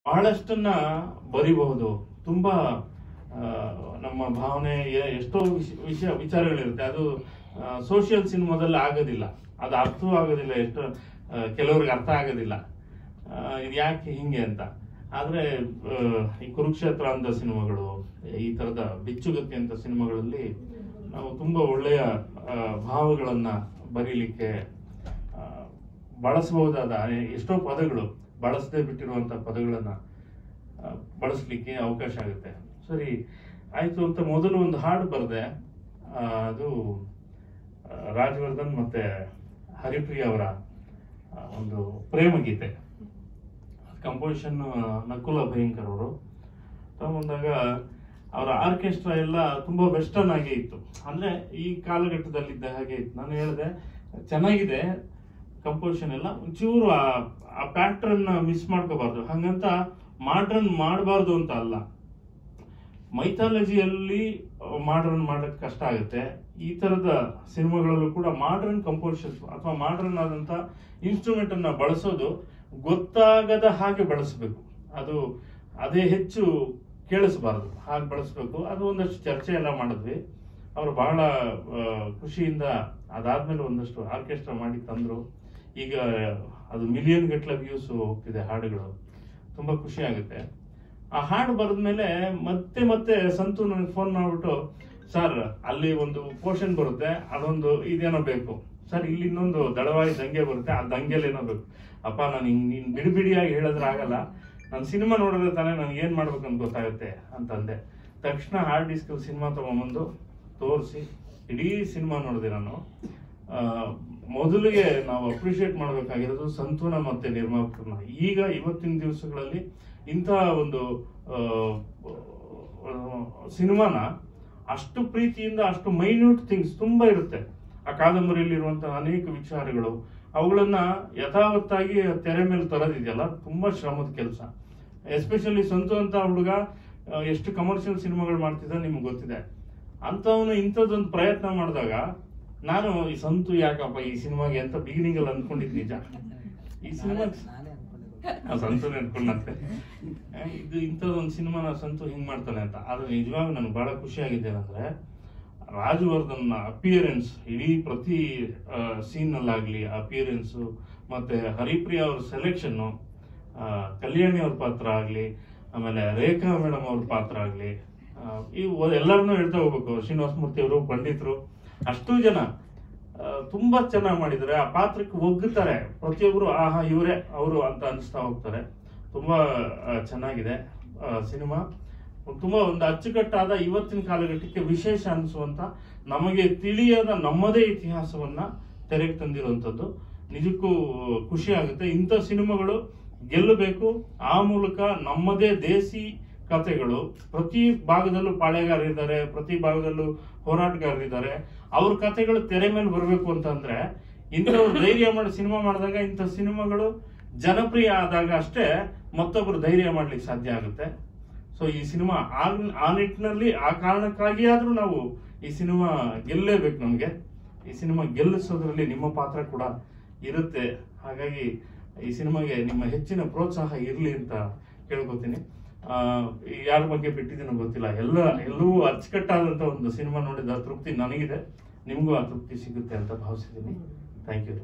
ಬಹಳಷ್ಟನ್ನ ಬರಿಬಹುದು ತುಂಬಾ ಆ, ನಮ್ಮ ಭಾವನೆ ಎ- ಎಷ್ಟೋ ವಿಷ- ವಿಷಯ ವಿಚಾರಗಳಿರುತ್ತೆ ಅದು ಸೋಷಿಯಲ್ ಸಿನಿಮಾದಲ್ಲಿ ಆಗೋದಿಲ್ಲ ಅದು ಅರ್ಥವೂ ಆಗೋದಿಲ್ಲ ಎಷ್ಟು ಆ, ಕೆಲವ್ರಿಗೆ ಅರ್ಥ ಆಗೋದಿಲ್ಲ ಆ, ಇದು ಯಾಕೆ ಹಿಂಗೆ ಅಂತ ಆದ್ರೆ ಆ, ಈ ಕುರುಕ್ಷೇತ್ರ ಅಂತ ಸಿನಿಮಾಗಳು ಈ ತರದ ಬಿಚ್ಚುಗತ್ತಿ ಅಂತ ಸಿನಿಮಾಗಳಲ್ಲಿ ನಾವು ತುಂಬಾ ಒಳ್ಳೆಯ ಆ, ಭಾವಗಳನ್ನ ಬರೀಲಿಕ್ಕೆ ಆ, ಬಳಸಬಹುದಾದ ಎಷ್ಟೋ ಪದಗಳು ಬಳಸದೆ ಬಿಟ್ಟಿರುವಂತ ಪದಗಳನ್ನ ಆ, ಬಳಸ್ಲಿಕ್ಕೆ ಅವಕಾಶ ಆಗುತ್ತೆ ಸರಿ ಆಯ್ತು ಅಂತ ಮೊದಲು ಒಂದು ಹಾಡು ಬರೆದೆ ಅದು ಆ, ರಾಜವರ್ಧನ್ ಮತ್ತೆ ಹರಿಪ್ರಿಯ ಅವರ ಆ, ಒಂದು ಪ್ರೇಮ ಗೀತೆ ಕಂಪೋಸಿಷನ್ ನಕುಲ ಭಯಂಕರ್ ಅವರು ತಗೊಂಡಾಗ ಅವರ ಆರ್ಕೆಸ್ಟ್ರಾ ಎಲ್ಲ ತುಂಬಾ ವೆಸ್ಟರ್ನ್ ಆಗೇ ಇತ್ತು ಅಂದ್ರೆ ಈ ಕಾಲಘಟ್ಟದಲ್ಲಿದ್ದ ಹಾಗೆ ಇತ್ತು ನಾನು ಹೇಳಿದೆ ಚೆನ್ನಾಗಿದೆ ಕಂಪೋಸಿಷನ್ ಎಲ್ಲ ಒಂಚೂರು ಆ- ಆ ಪ್ಯಾಟ್ರನ್ ಮಿಸ್ ಮಾಡ್ಕೋಬಾರ್ದು ಹಂಗಂತ ಮಾಡ್ರನ್ ಮಾಡಬಾರ್ದು ಅಂತ ಅಲ್ಲ ಮೈಥಾಲಜಿಯಲ್ಲಿ ಮಾಡ್ರನ್ ಮಾಡಕ್ ಕಷ್ಟ ಆಗುತ್ತೆ ಈ ತರದ ಸಿನಿಮಾಗಳಲ್ಲೂ ಕೂಡ ಮಾಡ್ರನ್ ಕಂಪೋಸಿಷನ್ ಅಥವಾ ಮಾಡ್ರನ್ ಆದಂತ ಇನ್ಸ್ಟ್ರೂಮೆಂಟ್ ಅನ್ನ ಬಳಸೋದು ಗೊತ್ತಾಗದ ಹಾಗೆ ಬಳಸಬೇಕು ಅದು ಅದೇ ಹೆಚ್ಚು ಕೇಳಿಸಬಾರದು ಹಾಗೆ ಬಳಸಬೇಕು ಅದು ಒಂದಷ್ಟು ಚರ್ಚೆ ಎಲ್ಲ ಮಾಡಿದ್ವಿ ಅವರು ಬಹಳ ಆ, ಖುಷಿಯಿಂದ ಅದಾದ್ಮೇಲೆ ಒಂದಷ್ಟು ಆರ್ಕೆಸ್ಟ್ರಾ ಮಾಡಿ ತಂದ್ರು ಈಗ ಅದು ಮಿಲಿಯನ್ ಗಟ್ಟಲೆ ವ್ಯೂಸ್ ಹೋಗ್ತಿದೆ ಹಾಡುಗಳು ತುಂಬಾ ಖುಷಿ ಆಗುತ್ತೆ ಆ ಹಾಡು ಬರೆದ್ಮೇಲೆ ಮತ್ತೆ ಮತ್ತೆ ಸಂತು ನನಗೆ ಫೋನ್ ಮಾಡ್ಬಿಟ್ಟು ಸರ್ ಅಲ್ಲಿ ಒಂದು ಪೋರ್ಷನ್ ಬರುತ್ತೆ ಅದೊಂದು ಇದೇನೋ ಬೇಕು ಸರ್ ಇಲ್ಲಿ ಇನ್ನೊಂದು ದಳವಾಯಿ ದಂಗೆ ಬರುತ್ತೆ ಆ ದಂಗೆಲಿ ಏನೋ ಬೇಕು ಅಪ್ಪ ನಾನು ಹಿಂಗ್ ನೀನ್ ಬಿಡಿ ಬಿಡಿಯಾಗಿ ಹೇಳಿದ್ರೆ ಆಗಲ್ಲ ನಾನು ಸಿನಿಮಾ ನೋಡಿದ್ರೆ ತಾನೇ ನನ್ಗೆ ಏನ್ ಮಾಡ್ಬೇಕಂತ ಗೊತ್ತಾಗುತ್ತೆ ಅಂತಂದೆ ತಕ್ಷಣ ಹಾರ್ಡ್ ಡಿಸ್ಕ್ ಸಿನಿಮಾ ತಗೊಂಬಂದು ತೋರಿಸಿ ಇಡೀ ಸಿನಿಮಾ ನೋಡಿದೆ ನಾನು ಆ, ಮೊದಲಿಗೆ ನಾವು ಅಪ್ರಿಶಿಯೇಟ್ ಮಾಡಬೇಕಾಗಿರೋದು ಸಂತೂನ ಮತ್ತೆ ನಿರ್ಮಾಪಕರನ್ನ ಈಗ ಇವತ್ತಿನ ದಿವಸಗಳಲ್ಲಿ ಇಂತಹ ಒಂದು ಆ, ಆ, ಸಿನಿಮಾನ ಅಷ್ಟು ಪ್ರೀತಿಯಿಂದ ಅಷ್ಟು ಮೈನ್ಯೂಟ್ ಥಿಂಗ್ಸ್ ತುಂಬಾ ಇರುತ್ತೆ ಆ ಕಾದಂಬರಿಯಲ್ಲಿರುವಂತಹ ಅನೇಕ ವಿಚಾರಗಳು ಅವುಗಳನ್ನ ಯಥಾವತ್ತಾಗಿ ತೆರೆ ಮೇಲೆ ತರೋದಿದೆಯಲ್ಲ ತುಂಬಾ ಶ್ರಮದ ಕೆಲಸ ಎಸ್ಪೆಷಲಿ ಸಂತು ಅಂತ ಹುಡುಗ ಆ, ಎಷ್ಟು ಕಮರ್ಷಿಯಲ್ ಸಿನಿಮಾಗಳು ಮಾಡ್ತಿದ್ದ ನಿಮ್ಗೆ ಗೊತ್ತಿದೆ ಅಂತವನು ಇಂಥದ್ದೊಂದು ಪ್ರಯತ್ನ ಮಾಡಿದಾಗ ನಾನು ಈ ಸಂತು ಯಾಕಪ್ಪ ಈ ಸಿನಿಮಾಗೆ ಅಂತ ಬಿಗಿನಿಂಗ್ ಅಲ್ಲಿ ಅನ್ಕೊಂಡಿದ್ ನಿಜ ಈ ಸಿನಿಮಾ ನಾನೇ ಅನ್ಕೊಂಡಿದ್ದೆ ಸಂತು ನೆನ್ಕೊಂಡಂತೆ ಇದು ಇಂಥದ್ದೊಂದು ಸಿನಿಮಾನ ಸಂತು ಹಿಂಗ್ ಮಾಡ್ತಾನೆ ಅಂತ ಆದ್ರೆ ನಿಜವಾಗ ನನಗೆ ಬಹಳ ಖುಷಿ ಆಗಿದ್ದೇನೆಂದ್ರೆ ರಾಜವರ್ಧನ್ ಅಪಿಯರೆನ್ಸ್ ಇಡೀ ಪ್ರತಿ ಸೀನ್ ನಲ್ಲಾಗ್ಲಿ ಅಪಿಯರೆನ್ಸ್ ಮತ್ತೆ ಹರಿಪ್ರಿಯ ಅವ್ರ ಸೆಲೆಕ್ಷನ್ ಕಲ್ಯಾಣಿ ಅವ್ರ ಪಾತ್ರ ಆಗ್ಲಿ ಆಮೇಲೆ ರೇಖಾ ಮೇಡಮ್ ಅವ್ರ ಪಾತ್ರ ಆಗ್ಲಿ ಆ, ಈ ಎಲ್ಲರನ್ನೂ ಹೇಳ್ತಾ ಹೋಗ್ಬೇಕು ಶ್ರೀನಿವಾಸ ಮೂರ್ತಿ ಅವರು ಪಂಡಿತರು ಅಷ್ಟು ಜನ ಆ, ತುಂಬಾ ಚೆನ್ನಾಗಿ ಮಾಡಿದ್ದಾರೆ ಆ ಪಾತ್ರಕ್ಕೆ ಒಗ್ಗುತ್ತಾರೆ ಪ್ರತಿಯೊಬ್ರು ಆಹಾ ಇವರೇ ಅವರು ಅಂತ ಅನಿಸ್ತಾ ಹೋಗ್ತಾರೆ ತುಂಬಾ ಆ, ಚೆನ್ನಾಗಿದೆ ಸಿನಿಮಾ ತುಂಬಾ ಒಂದು ಅಚ್ಚುಕಟ್ಟಾದ ಇವತ್ತಿನ ಕಾಲಘಟ್ಟಕ್ಕೆ ವಿಶೇಷ ಅನಿಸುವಂತ ನಮಗೆ ತಿಳಿಯದ ನಮ್ಮದೇ ಇತಿಹಾಸವನ್ನ ತೆರೆಗೆ ತಂದಿರುವಂತದ್ದು ನಿಜಕ್ಕೂ ಖುಷಿ ಆಗುತ್ತೆ ಇಂಥ ಸಿನಿಮಾಗಳು ಗೆಲ್ಲಬೇಕು ಆ ಮೂಲಕ ನಮ್ಮದೇ ದೇಸಿ ಕಥೆಗಳು ಪ್ರತಿ ಭಾಗದಲ್ಲೂ ಪಾಳೆಗಾರರಿದ್ದಾರೆ ಪ್ರತಿ ಭಾಗದಲ್ಲೂ ಹೋರಾಟಗಾರರಿದ್ದಾರೆ ಅವ್ರ ಕಥೆಗಳು ತೆರೆ ಮೇಲೆ ಬರಬೇಕು ಅಂತಂದ್ರೆ ಇಂಥವ್ರು ಧೈರ್ಯ ಮಾಡಿ ಸಿನಿಮಾ ಮಾಡಿದಾಗ ಇಂಥ ಸಿನಿಮಾಗಳು ಜನಪ್ರಿಯ ಆದಾಗ ಅಷ್ಟೇ ಮತ್ತೊಬ್ಬರು ಧೈರ್ಯ ಮಾಡ್ಲಿಕ್ಕೆ ಸಾಧ್ಯ ಆಗುತ್ತೆ ಸೊ ಈ ಸಿನಿಮಾ ಆ ಆ ನಿಟ್ಟಿನಲ್ಲಿ ಆ ಕಾರಣಕ್ಕಾಗಿ ಆದ್ರೂ ನಾವು ಈ ಸಿನಿಮಾ ಗೆಲ್ಲೇಬೇಕು ನಮ್ಗೆ ಈ ಸಿನಿಮಾ ಗೆಲ್ಲಿಸೋದ್ರಲ್ಲಿ ನಿಮ್ಮ ಪಾತ್ರ ಕೂಡ ಇರುತ್ತೆ ಹಾಗಾಗಿ ಈ ಸಿನಿಮಾಗೆ ನಿಮ್ಮ ಹೆಚ್ಚಿನ ಪ್ರೋತ್ಸಾಹ ಇರಲಿ ಅಂತ ಕೇಳ್ಕೊತೀನಿ ಆ, ಯಾರ ಬಗ್ಗೆ ಬಿಟ್ಟಿದ್ದೀನೋ ಗೊತ್ತಿಲ್ಲ ಎಲ್ಲ ಎಲ್ಲವೂ ಅಚ್ಚುಕಟ್ಟಾದಂತ ಒಂದು ಸಿನಿಮಾ ನೋಡಿದ ತೃಪ್ತಿ ನನಗಿದೆ ನಿಮಗೂ ಆ ತೃಪ್ತಿ ಸಿಗುತ್ತೆ ಅಂತ ಭಾವಿಸಿದ್ದೀನಿ ಥ್ಯಾಂಕ್ ಯು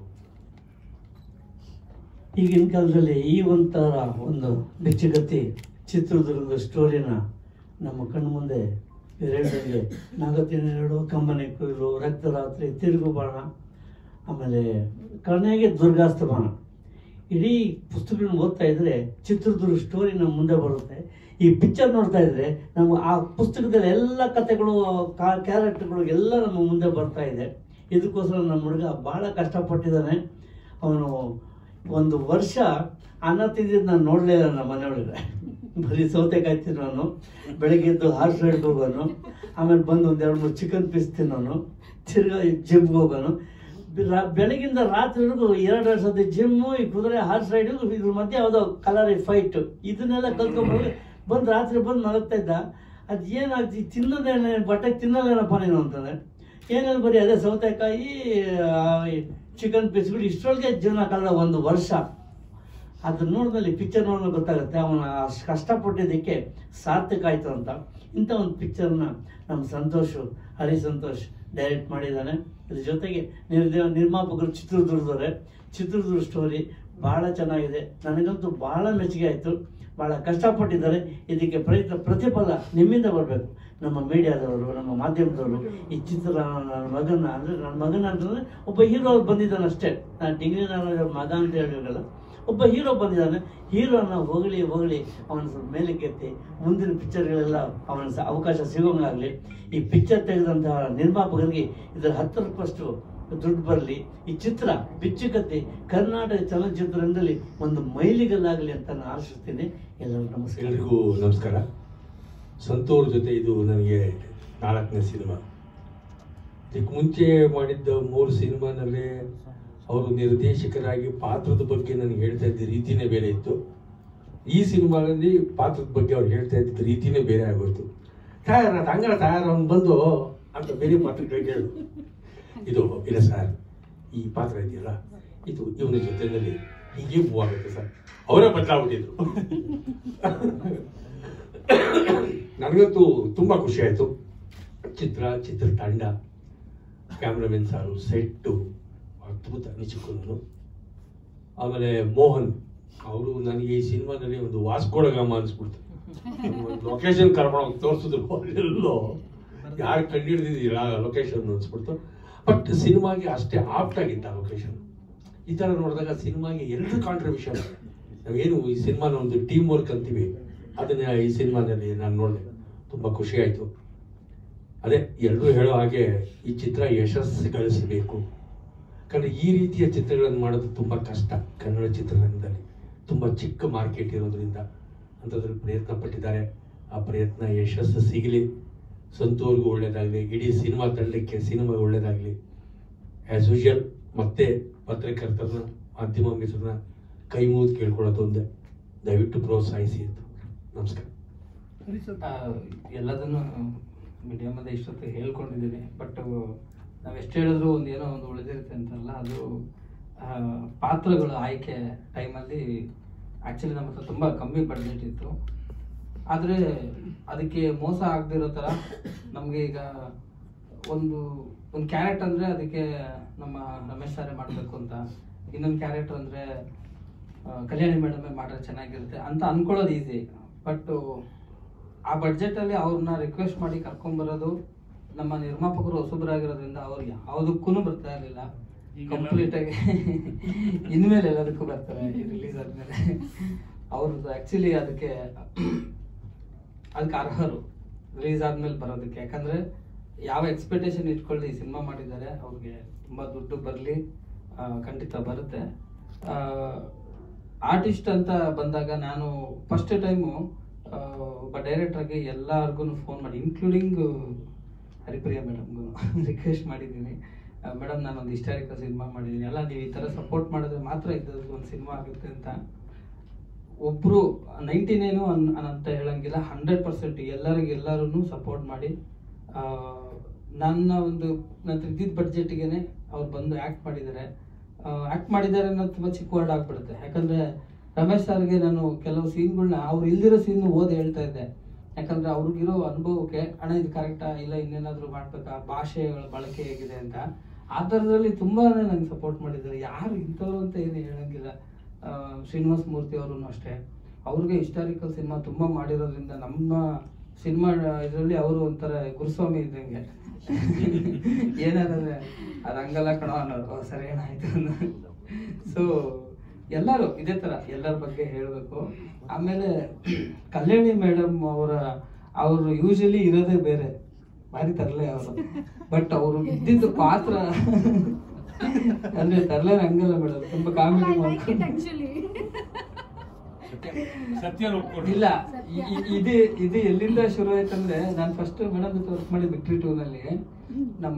ಈಗಿನ ಕಾಲದಲ್ಲಿ ಈ ಒಂಥರ ಒಂದು ಬೆಚ್ಚಗತ್ತಿ ಚಿತ್ರದುರ್ಗದ ಸ್ಟೋರಿನ ನಮ್ಮ ಕಣ್ಣು ಮುಂದೆ ಹೇಳ್ದಂಗೆ ನಾಗತಿನೆರಡು ಕಮ್ಮನೆ ಕೊಯ್ಲು ರಕ್ತರಾತ್ರಿ ತಿರುಗು ಬಾಣ ಆಮೇಲೆ ಕರ್ಣೆಗೆ ದುರ್ಗಾಸ್ತಮಾನ ಇಡೀ ಪುಸ್ತಕಗಳನ್ನ ಓದ್ತಾ ಇದ್ರೆ ಚಿತ್ರದುರ್ಗ ಸ್ಟೋರಿ ನಮ್ಮ ಮುಂದೆ ಬರುತ್ತೆ ಈ ಪಿಕ್ಚರ್ ನೋಡ್ತಾ ಇದ್ರೆ ನಮ್ಮ ಆ ಪುಸ್ತಕದಲ್ಲಿ ಎಲ್ಲ ಕಥೆಗಳು ಕ್ಯಾರೆಕ್ಟರ್ಗಳು ಎಲ್ಲ ನಮ್ಮ ಮುಂದೆ ಬರ್ತಾ ಇದೆ ಇದಕ್ಕೋಸ್ಕರ ನಮ್ಮ ಹುಡುಗ ಬಹಳ ಕಷ್ಟಪಟ್ಟಿದ್ದಾನೆ ಅವನು ಒಂದು ವರ್ಷ ಅನ್ನ ತಿಂದಿದ್ದು ನಾನು ನೋಡಲೇ ಇಲ್ಲ ನಮ್ಮ ಮನೆಯೊಳಗೆ ಬರೀ ಸೌತೆಕಾಯಿ ತಿನ್ನೋನು ಬೆಳಗ್ಗೆ ಎದ್ದು ಹಾರ್ಸ್ ರೈಡ್ಗೆ ಹೋಗೋನು ಆಮೇಲೆ ಬಂದು ಒಂದು ಎರಡು ಮೂರು ಚಿಕನ್ ಪೀಸ್ ತಿನ್ನೋನು ತಿರ್ಗಾ ಜಿಮ್ಗೆ ಹೋಗೋನು ರಾ- ಬೆಳಗಿಂದ ರಾತ್ರಿವರೆಗೂ ಎರಡೆರಡು ಸತಿ ಜಿಮ್ಮು ಈ ಕುದುರೆ ಹಾರ್ಸ್ ರೈಡು ಇದ್ರ ಮಧ್ಯೆ ಯಾವುದೋ ಕಲರಿ ಫೈಟ್ ಇದನ್ನೆಲ್ಲ ಕಲ್ತ್ಕೊಂಡ್ಬಂದು ಬಂದು ರಾತ್ರಿ ಬಂದು ಮಲಗ್ತಾ ಇದ್ದ ಅದು ಏನಾಗ್ತಿ ತಿನ್ನೋದೇನೆ ಬಟ್ಟೆ ತಿನ್ನೋದೇನಪ್ಪ ನೀನು ಅಂತಂದ್ರೆ ಏನೇನು ಬರೀ ಅದೇ ಸೌತೆಕಾಯಿ ಚಿಕನ್ ಪೀಸ್ಗಳು ಇಷ್ಟರೊಳಗೆ ಜೀವನ ಕಾಲ ಒಂದು ವರ್ಷ ಅದನ್ನ ನೋಡಿದಲ್ಲಿ ಪಿಕ್ಚರ್ ನೋಡಿದ್ರೆ ಗೊತ್ತಾಗುತ್ತೆ ಅವನ ಅಷ್ಟು ಕಷ್ಟಪಟ್ಟಿದ್ದಕ್ಕೆ ಸಾರ್ಥಕ ಆಯ್ತು ಅಂತ ಇಂಥ ಒಂದು ಪಿಕ್ಚರ್ನ ನಮ್ಮ ಸಂತೋಷ್ ಹರಿ ಸಂತೋಷ್ ಡೈರೆಕ್ಟ್ ಮಾಡಿದ್ದಾನೆ ಇದ್ರ ಜೊತೆಗೆ ನಿರ್ದೇ- ನಿರ್ಮಾಪಕರು ಚಿತ್ರದುರ್ಗದವರೆ ಚಿತ್ರದುರ್ಗ ಸ್ಟೋರಿ ಬಹಳ ಚೆನ್ನಾಗಿದೆ ನನಗಂತೂ ಬಹಳ ಮೆಚ್ಚುಗೆ ಆಯಿತು ಬಹಳ ಕಷ್ಟಪಟ್ಟಿದ್ದಾರೆ ಇದಕ್ಕೆ ಪ್ರಯತ್ನ ಪ್ರತಿಫಲ ನಿಮ್ಮಿಂದ ಬರಬೇಕು ನಮ್ಮ ಮೀಡಿಯಾದವರು ನಮ್ಮ ಮಾಧ್ಯಮದವರು ಈ ಚಿತ್ರ ನನ್ನ ಮಗನ ಅಂದರೆ ನನ್ನ ಮಗನ ಅಂತಂದರೆ ಒಬ್ಬ ಹೀರೋ ಬಂದಿದ್ದಾನೆ ಅಷ್ಟೇ ನಾನು ಡಿಗ್ರಿ ನಾನು ಮಗ ಅಂತ ಹೇಳಿರಲ್ಲ ಒಬ್ಬ ಹೀರೋ ಬಂದಿದ್ದಾನೆ ಹೀರೋನ ಹೊಗಳಿ ಹೊಗಳಿ ಅವನ ಸ್ವಲ್ಪ ಮೇಲಕ್ಕೆತ್ತಿ ಮುಂದಿನ ಪಿಕ್ಚರ್ಗಳೆಲ್ಲ ಅವನ ಸ- ಅವಕಾಶ ಸಿಗೋಂಗಾಗಲಿ ಈ ಪಿಕ್ಚರ್ ತೆಗೆದಂತಹ ನಿರ್ಮಾಪಕರಿಗೆ ಇದರ ಹತ್ತರಪ್ಪಷ್ಟು ದುಡ್ಡು ಬರಲಿ ಈ ಚಿತ್ರ ಬಿಚ್ಚುಕತ್ತಿ ಕರ್ನಾಟಕ ಚಲನಚಿತ್ರರಂಗದಲ್ಲಿ ಒಂದು ಮೈಲಿಗಲ್ಲಾಗಲಿ ಅಂತ ನಾನು ಆಶಿಸ್ತೀನಿ ಎಲ್ಲರಿಗೂ ನಮಸ್ಕಾರ ಎಲ್ರಿಗೂ ನಮಸ್ಕಾರ ಸಂತೂರ್ ಜೊತೆ ಇದು ನನಗೆ ನಾಲ್ಕನೇ ಸಿನಿಮಾ ಇದಕ್ಕೆ ಮುಂಚೆ ಮಾಡಿದ್ದ ಮೂರು ಸಿನಿಮಾನಲ್ಲಿ ಅವರು ನಿರ್ದೇಶಕರಾಗಿ ಪಾತ್ರದ ಬಗ್ಗೆ ನನಗೆ ಹೇಳ್ತಾ ಇದ್ದ ರೀತಿನೇ ಬೇರೆ ಇತ್ತು ಈ ಸಿನಿಮಾದಲ್ಲಿ ಪಾತ್ರದ ಬಗ್ಗೆ ಅವ್ರು ಹೇಳ್ತಾ ಇದ್ದ ರೀತಿನೇ ಬೇರೆ ಆಗೋಯ್ತು ತಯಾರ ಹಂಗಾರ ತಯಾರ ಅವ್ನು ಬಂದು ಅಂತ ಬೇರೆ ಪಾತ್ರಗಳಿಗೆ ಹೇಳು ಇದು ಇಲ್ಲ ಸರ್ ಈ ಪಾತ್ರ ಇದೆಯಲ್ಲ ಇದು ಇವನ ಜೊತೆಯಲ್ಲಿ ಹೀಗೆ ಮೂವ್ ಆಗುತ್ತೆ ಸರ್ ಅವರೇ ಬದಲಾಗ್ಬಿಟ್ಟಿದ್ರು ನನಗಂತೂ ತುಂಬಾ ಖುಷಿ ಆಯ್ತು ಚಿತ್ರ ಚಿತ್ರ ತಂಡ ಕ್ಯಾಮ್ರಾಮನ್ ಸಾರು ಸೆಟ್ಟು ಅದ್ಭುತ ನಿಜಕ್ಕೂ ಆಮೇಲೆ ಮೋಹನ್ ಅವರು ನನಗೆ ಈ ಸಿನಿಮಾದಲ್ಲಿ ಒಂದು ವಾಸ್ಕೋಡಗಾಮ ಅನ್ಸ್ಬಿಡ್ತು ಲೊಕೇಶನ್ ಕರ್ಕೊಂಡು ತೋರಿಸಿದ್ರು ಎಲ್ಲೋ ಯಾರು ಕಂಡಿಡ್ದಿದ್ದೀರಾ ಲೊಕೇಶನ್ ಅನ್ಸ್ಬಿಡ್ತು ಬಟ್ ಸಿನಿಮಾಗೆ ಅಷ್ಟೇ ಆಪ್ಟ್ ಆಗಿತ್ತು ಆ ಲೊಕೇಶನ್ ಈ ಥರ ನೋಡಿದಾಗ ಸಿನಿಮಾಗೆ ಎಲ್ಲರೂ ಕಾಂಟ್ರಿಬ್ಯೂಷನ್ ನಾವೇನು ಈ ಸಿನಿಮಾನ ಒಂದು ಟೀಮ್ ವರ್ಕ್ ಅಂತೀವಿ ಅದನ್ನ ಈ ಸಿನಿಮಾದಲ್ಲಿ ನಾನು ನೋಡಿದೆ ತುಂಬ ಖುಷಿ ಆಯಿತು ಅದೇ ಎಲ್ಲರೂ ಹೇಳೋ ಹಾಗೆ ಈ ಚಿತ್ರ ಯಶಸ್ಸು ಗಳಿಸಬೇಕು ಯಾಕಂದ್ರೆ ಈ ರೀತಿಯ ಚಿತ್ರಗಳನ್ನು ಮಾಡೋದು ತುಂಬ ಕಷ್ಟ ಕನ್ನಡ ಚಿತ್ರರಂಗದಲ್ಲಿ ತುಂಬ ಚಿಕ್ಕ ಮಾರ್ಕೆಟ್ ಇರೋದ್ರಿಂದ ಅಂಥದ್ರಲ್ಲಿ ಪ್ರಯತ್ನ ಪಟ್ಟಿದ್ದಾರೆ ಆ ಪ್ರಯತ್ನ ಯಶಸ್ಸು ಸಿಗಲಿ ಸಂತೋರ್ಗೂ ಒಳ್ಳೇದಾಗಲಿ ಇಡೀ ಸಿನಿಮಾ ತಂಡಕ್ಕೆ ಸಿನಿಮಾಗೆ ಒಳ್ಳೇದಾಗಲಿ ಆ್ಯಸ್ ಯೂಶುವಲ್ ಮತ್ತೆ ಪತ್ರಕರ್ತರನ್ನ ಮಾಧ್ಯಮ ಮಿತ್ರರನ್ನ ಕೈ ಮುಗಿದು ಕೇಳ್ಕೊಳ್ಳೋದು ಒಂದೇ ದಯವಿಟ್ಟು ಪ್ರೋತ್ಸಾಹಿಸಿ ಅಂತ ನಮಸ್ಕಾರ ಆ, ಎಲ್ಲದನ್ನು ಮೀಡಿಯಮಲ್ಲಿ ಇಷ್ಟೊತ್ತು ಹೇಳ್ಕೊಂಡಿದ್ದೀನಿ ಬಟ್ ನಾವು ಎಷ್ಟು ಹೇಳಿದ್ರು ಒಂದು ಏನೋ ಒಂದು ಉಳಿದಿರುತ್ತೆ ಅಂತಲ್ಲ ಅದು ಆ, ಪಾತ್ರಗಳು ಆಯ್ಕೆ ಟೈಮಲ್ಲಿ ಆ್ಯಕ್ಚುಲಿ ನಮ್ಮ ಹತ್ರ ತುಂಬ ಕಮ್ಮಿ ಬಡ್ಜೆಟ್ ಇತ್ತು ಆದರೆ ಅದಕ್ಕೆ ಮೋಸ ಆಗದಿರೋ ಥರ ನಮಗೆ ಈಗ ಒಂದು ಒಂದು ಕ್ಯಾರೆಟ್ ಅಂದರೆ ಅದಕ್ಕೆ ನಮ್ಮ ರಮೇಶ್ ಸಾರೇ ಮಾಡಬೇಕು ಅಂತ ಇನ್ನೊಂದು ಕ್ಯಾರೆಕ್ಟರ್ ಅಂದರೆ ಕಲ್ಯಾಣಿ ಮೇಡಮೇ ಮಾಡಿದ್ರೆ ಚೆನ್ನಾಗಿರುತ್ತೆ ಅಂತ ಅನ್ಕೊಳ್ಳೋದು ಈಸಿ ಬಟ್ ಆ ಬಡ್ಜೆಟಲ್ಲಿ ಅವ್ರನ್ನ ರಿಕ್ವೆಸ್ಟ್ ಮಾಡಿ ಕರ್ಕೊಂಬರೋದು ನಮ್ಮ ನಿರ್ಮಾಪಕರು ಹೊಸಬರಾಗಿರೋದ್ರಿಂದ ಅವ್ರು ಯಾವುದಕ್ಕೂ ಬರ್ತಾ ಇರಲಿಲ್ಲ ಈಗೆಲ್ಲ- ಕಂಪ್ಲೀಟ್ ಆಗಿ ಇನ್ಮೇಲೆ ಎಲ್ಲದಕ್ಕೂ ಬರ್ತಾರೆ ರಿಲೀಸ್ ಆದ್ಮೇಲೆ ಅವ್ರದ್ದು ಆಕ್ಚುಲಿ ಅದಕ್ಕೆ ಅದಕ್ಕೆ ಅರ್ಹರು ರಿಲೀಸ್ ಆದ್ಮೇಲೆ ಬರೋದಕ್ಕೆ ಯಾಕಂದ್ರೆ ಯಾವ ಎಕ್ಸ್ಪೆಕ್ಟೇಷನ್ ಇಟ್ಕೊಳ್ಳಿ ಸಿನಿಮಾ ಮಾಡಿದ್ದಾರೆ ಅವ್ರಿಗೆ ತುಂಬಾ ದುಡ್ಡು ಬರಲಿ ಖಂಡಿತ ಬರುತ್ತೆ ಆರ್ಟಿಸ್ಟ್ ಅಂತ ಬಂದಾಗ ನಾನು ಫಸ್ಟ್ ಟೈಮು ಒಬ್ಬ ಡೈರೆಕ್ಟರ್ಗೆ ಎಲ್ಲರಿಗೂ ಫೋನ್ ಮಾಡಿ ಇನ್ಕ್ಲೂಡಿಂಗ್ ಹರಿಪ್ರಿಯಾ ಮೇಡಮ್ಗೂ ರಿಕ್ವೆಸ್ಟ್ ಮಾಡಿದ್ದೀನಿ ಮೇಡಮ್ ನಾನು ಒಂದು ಹಿಸ್ಟಾರಿಕಲ್ ಸಿನಿಮಾ ಮಾಡಿದ್ದೀನಿ ಎಲ್ಲ ನೀವು ಈ ಥರ ಸಪೋರ್ಟ್ ಮಾಡಿದ್ರೆ ಮಾತ್ರ ಇದ್ದದ್ದು ಒಂದು ಸಿನಿಮಾ ಆಗುತ್ತೆ ಅಂತ ಒಬ್ರು ನೈಂಟಿ ನೈನು ಅನ್ ಅಂತ ಹೇಳಂಗಿಲ್ಲ ಹಂಡ್ರೆಡ್ ಪರ್ಸೆಂಟ್ ಎಲ್ಲರಿಗೆ ಎಲ್ಲರೂ ಸಪೋರ್ಟ್ ಮಾಡಿ ಆ, ನನ್ನ ಒಂದು ನನ್ನ ಇದ್ದಿದ್ದ ಬಡ್ಜೆಟ್ಗೆನೆ ಅವ್ರು ಬಂದು ಆ್ಯಕ್ಟ್ ಮಾಡಿದ್ದಾರೆ ಆ್ಯಕ್ಟ್ ಮಾಡಿದ್ದಾರೆ ಅನ್ನೋದು ತುಂಬ ಚಿಕ್ಕ ವರ್ಡ್ ಆಗ್ಬಿಡುತ್ತೆ ಯಾಕಂದ್ರೆ ರಮೇಶ್ ಸರ್ಗೆ ನಾನು ಕೆಲವು ಸೀನ್ಗಳನ್ನ ಅವ್ರು ಇಲ್ದಿರೋ ಸೀನ್ ಓದಿ ಹೇಳ್ತಾ ಇದ್ದೆ ಯಾಕಂದ್ರೆ ಅವ್ರಿಗಿರೋ ಅನುಭವಕ್ಕೆ ಅಣ್ಣ ಇದು ಕರೆಕ್ಟಾ ಇಲ್ಲ ಇನ್ನೇನಾದ್ರೂ ಮಾಡ್ಬೇಕಾ ಭಾಷೆಗಳ ಬಳಕೆ ಹೇಗಿದೆ ಅಂತ ಆ ಥರದಲ್ಲಿ ತುಂಬಾನೇ ನಂಗೆ ಸಪೋರ್ಟ್ ಮಾಡಿದ್ದಾರೆ ಯಾರು ಇಂಥವ್ರು ಅಂತ ಏನು ಹೇಳಂಗಿಲ್ಲ ಆ, ಶ್ರೀನಿವಾಸ್ ಮೂರ್ತಿ ಅವರು ಅಷ್ಟೇ ಅವ್ರಿಗೆ ಹಿಸ್ಟಾರಿಕಲ್ ಸಿನಿಮಾ ತುಂಬಾ ಮಾಡಿರೋದ್ರಿಂದ ನಮ್ಮ ಸಿನಿಮಾ ಇದರಲ್ಲಿ ಅವರು ಒಂಥರ ಗುರುಸ್ವಾಮಿ ಇದ್ದಂಗೆ ಏನಾದ್ರೆ ಅದು ಹಂಗಲ್ಲ ಕಣೋ ಅನ್ನೋರು "ಓ, ಸರಿ ಏನಾಯ್ತು ಸೊ ಎಲ್ಲರೂ ಇದೇ ತರ ಎಲ್ಲರ ಬಗ್ಗೆ ಹೇಳಬೇಕು ಆಮೇಲೆ ಕಲ್ಯಾಣಿ ಮೇಡಮ್ ಅವರ ಅವರು ಯೂಶಲಿ ಇರೋದೇ ಬೇರೆ ಭಾರಿ ತರಲೆ ಅವರು ಬಟ್ ಅವರು ಇದ್ದಿದ್ದು ಪಾತ್ರ ಅಂದ್ರೆ ತರಲೆ ಹಂಗಲ್ಲ ಮೇಡಮ್ ತುಂಬಾ ಕಾಮಿಡಿ I like it ಮಾಡ್ಕೊಂಡು actually. ಸತ್ಯ ಒಪ್ಕೊಂಡು ಇಲ್ಲ ಇ- ಇ- ಇದು ಇದು ಎಲ್ಲಿಂದ ಶುರು ಆಯ್ತಂದ್ರೆ ನಾನು ಫಸ್ಟ್ ಮೇಡಮ್ ಜೊತೆ ವರ್ಕ್ ಮಾಡಿದ ವಿಕ್ಟ್ರಿ ಟೂ ನಲ್ಲಿ ನಮ್ಮ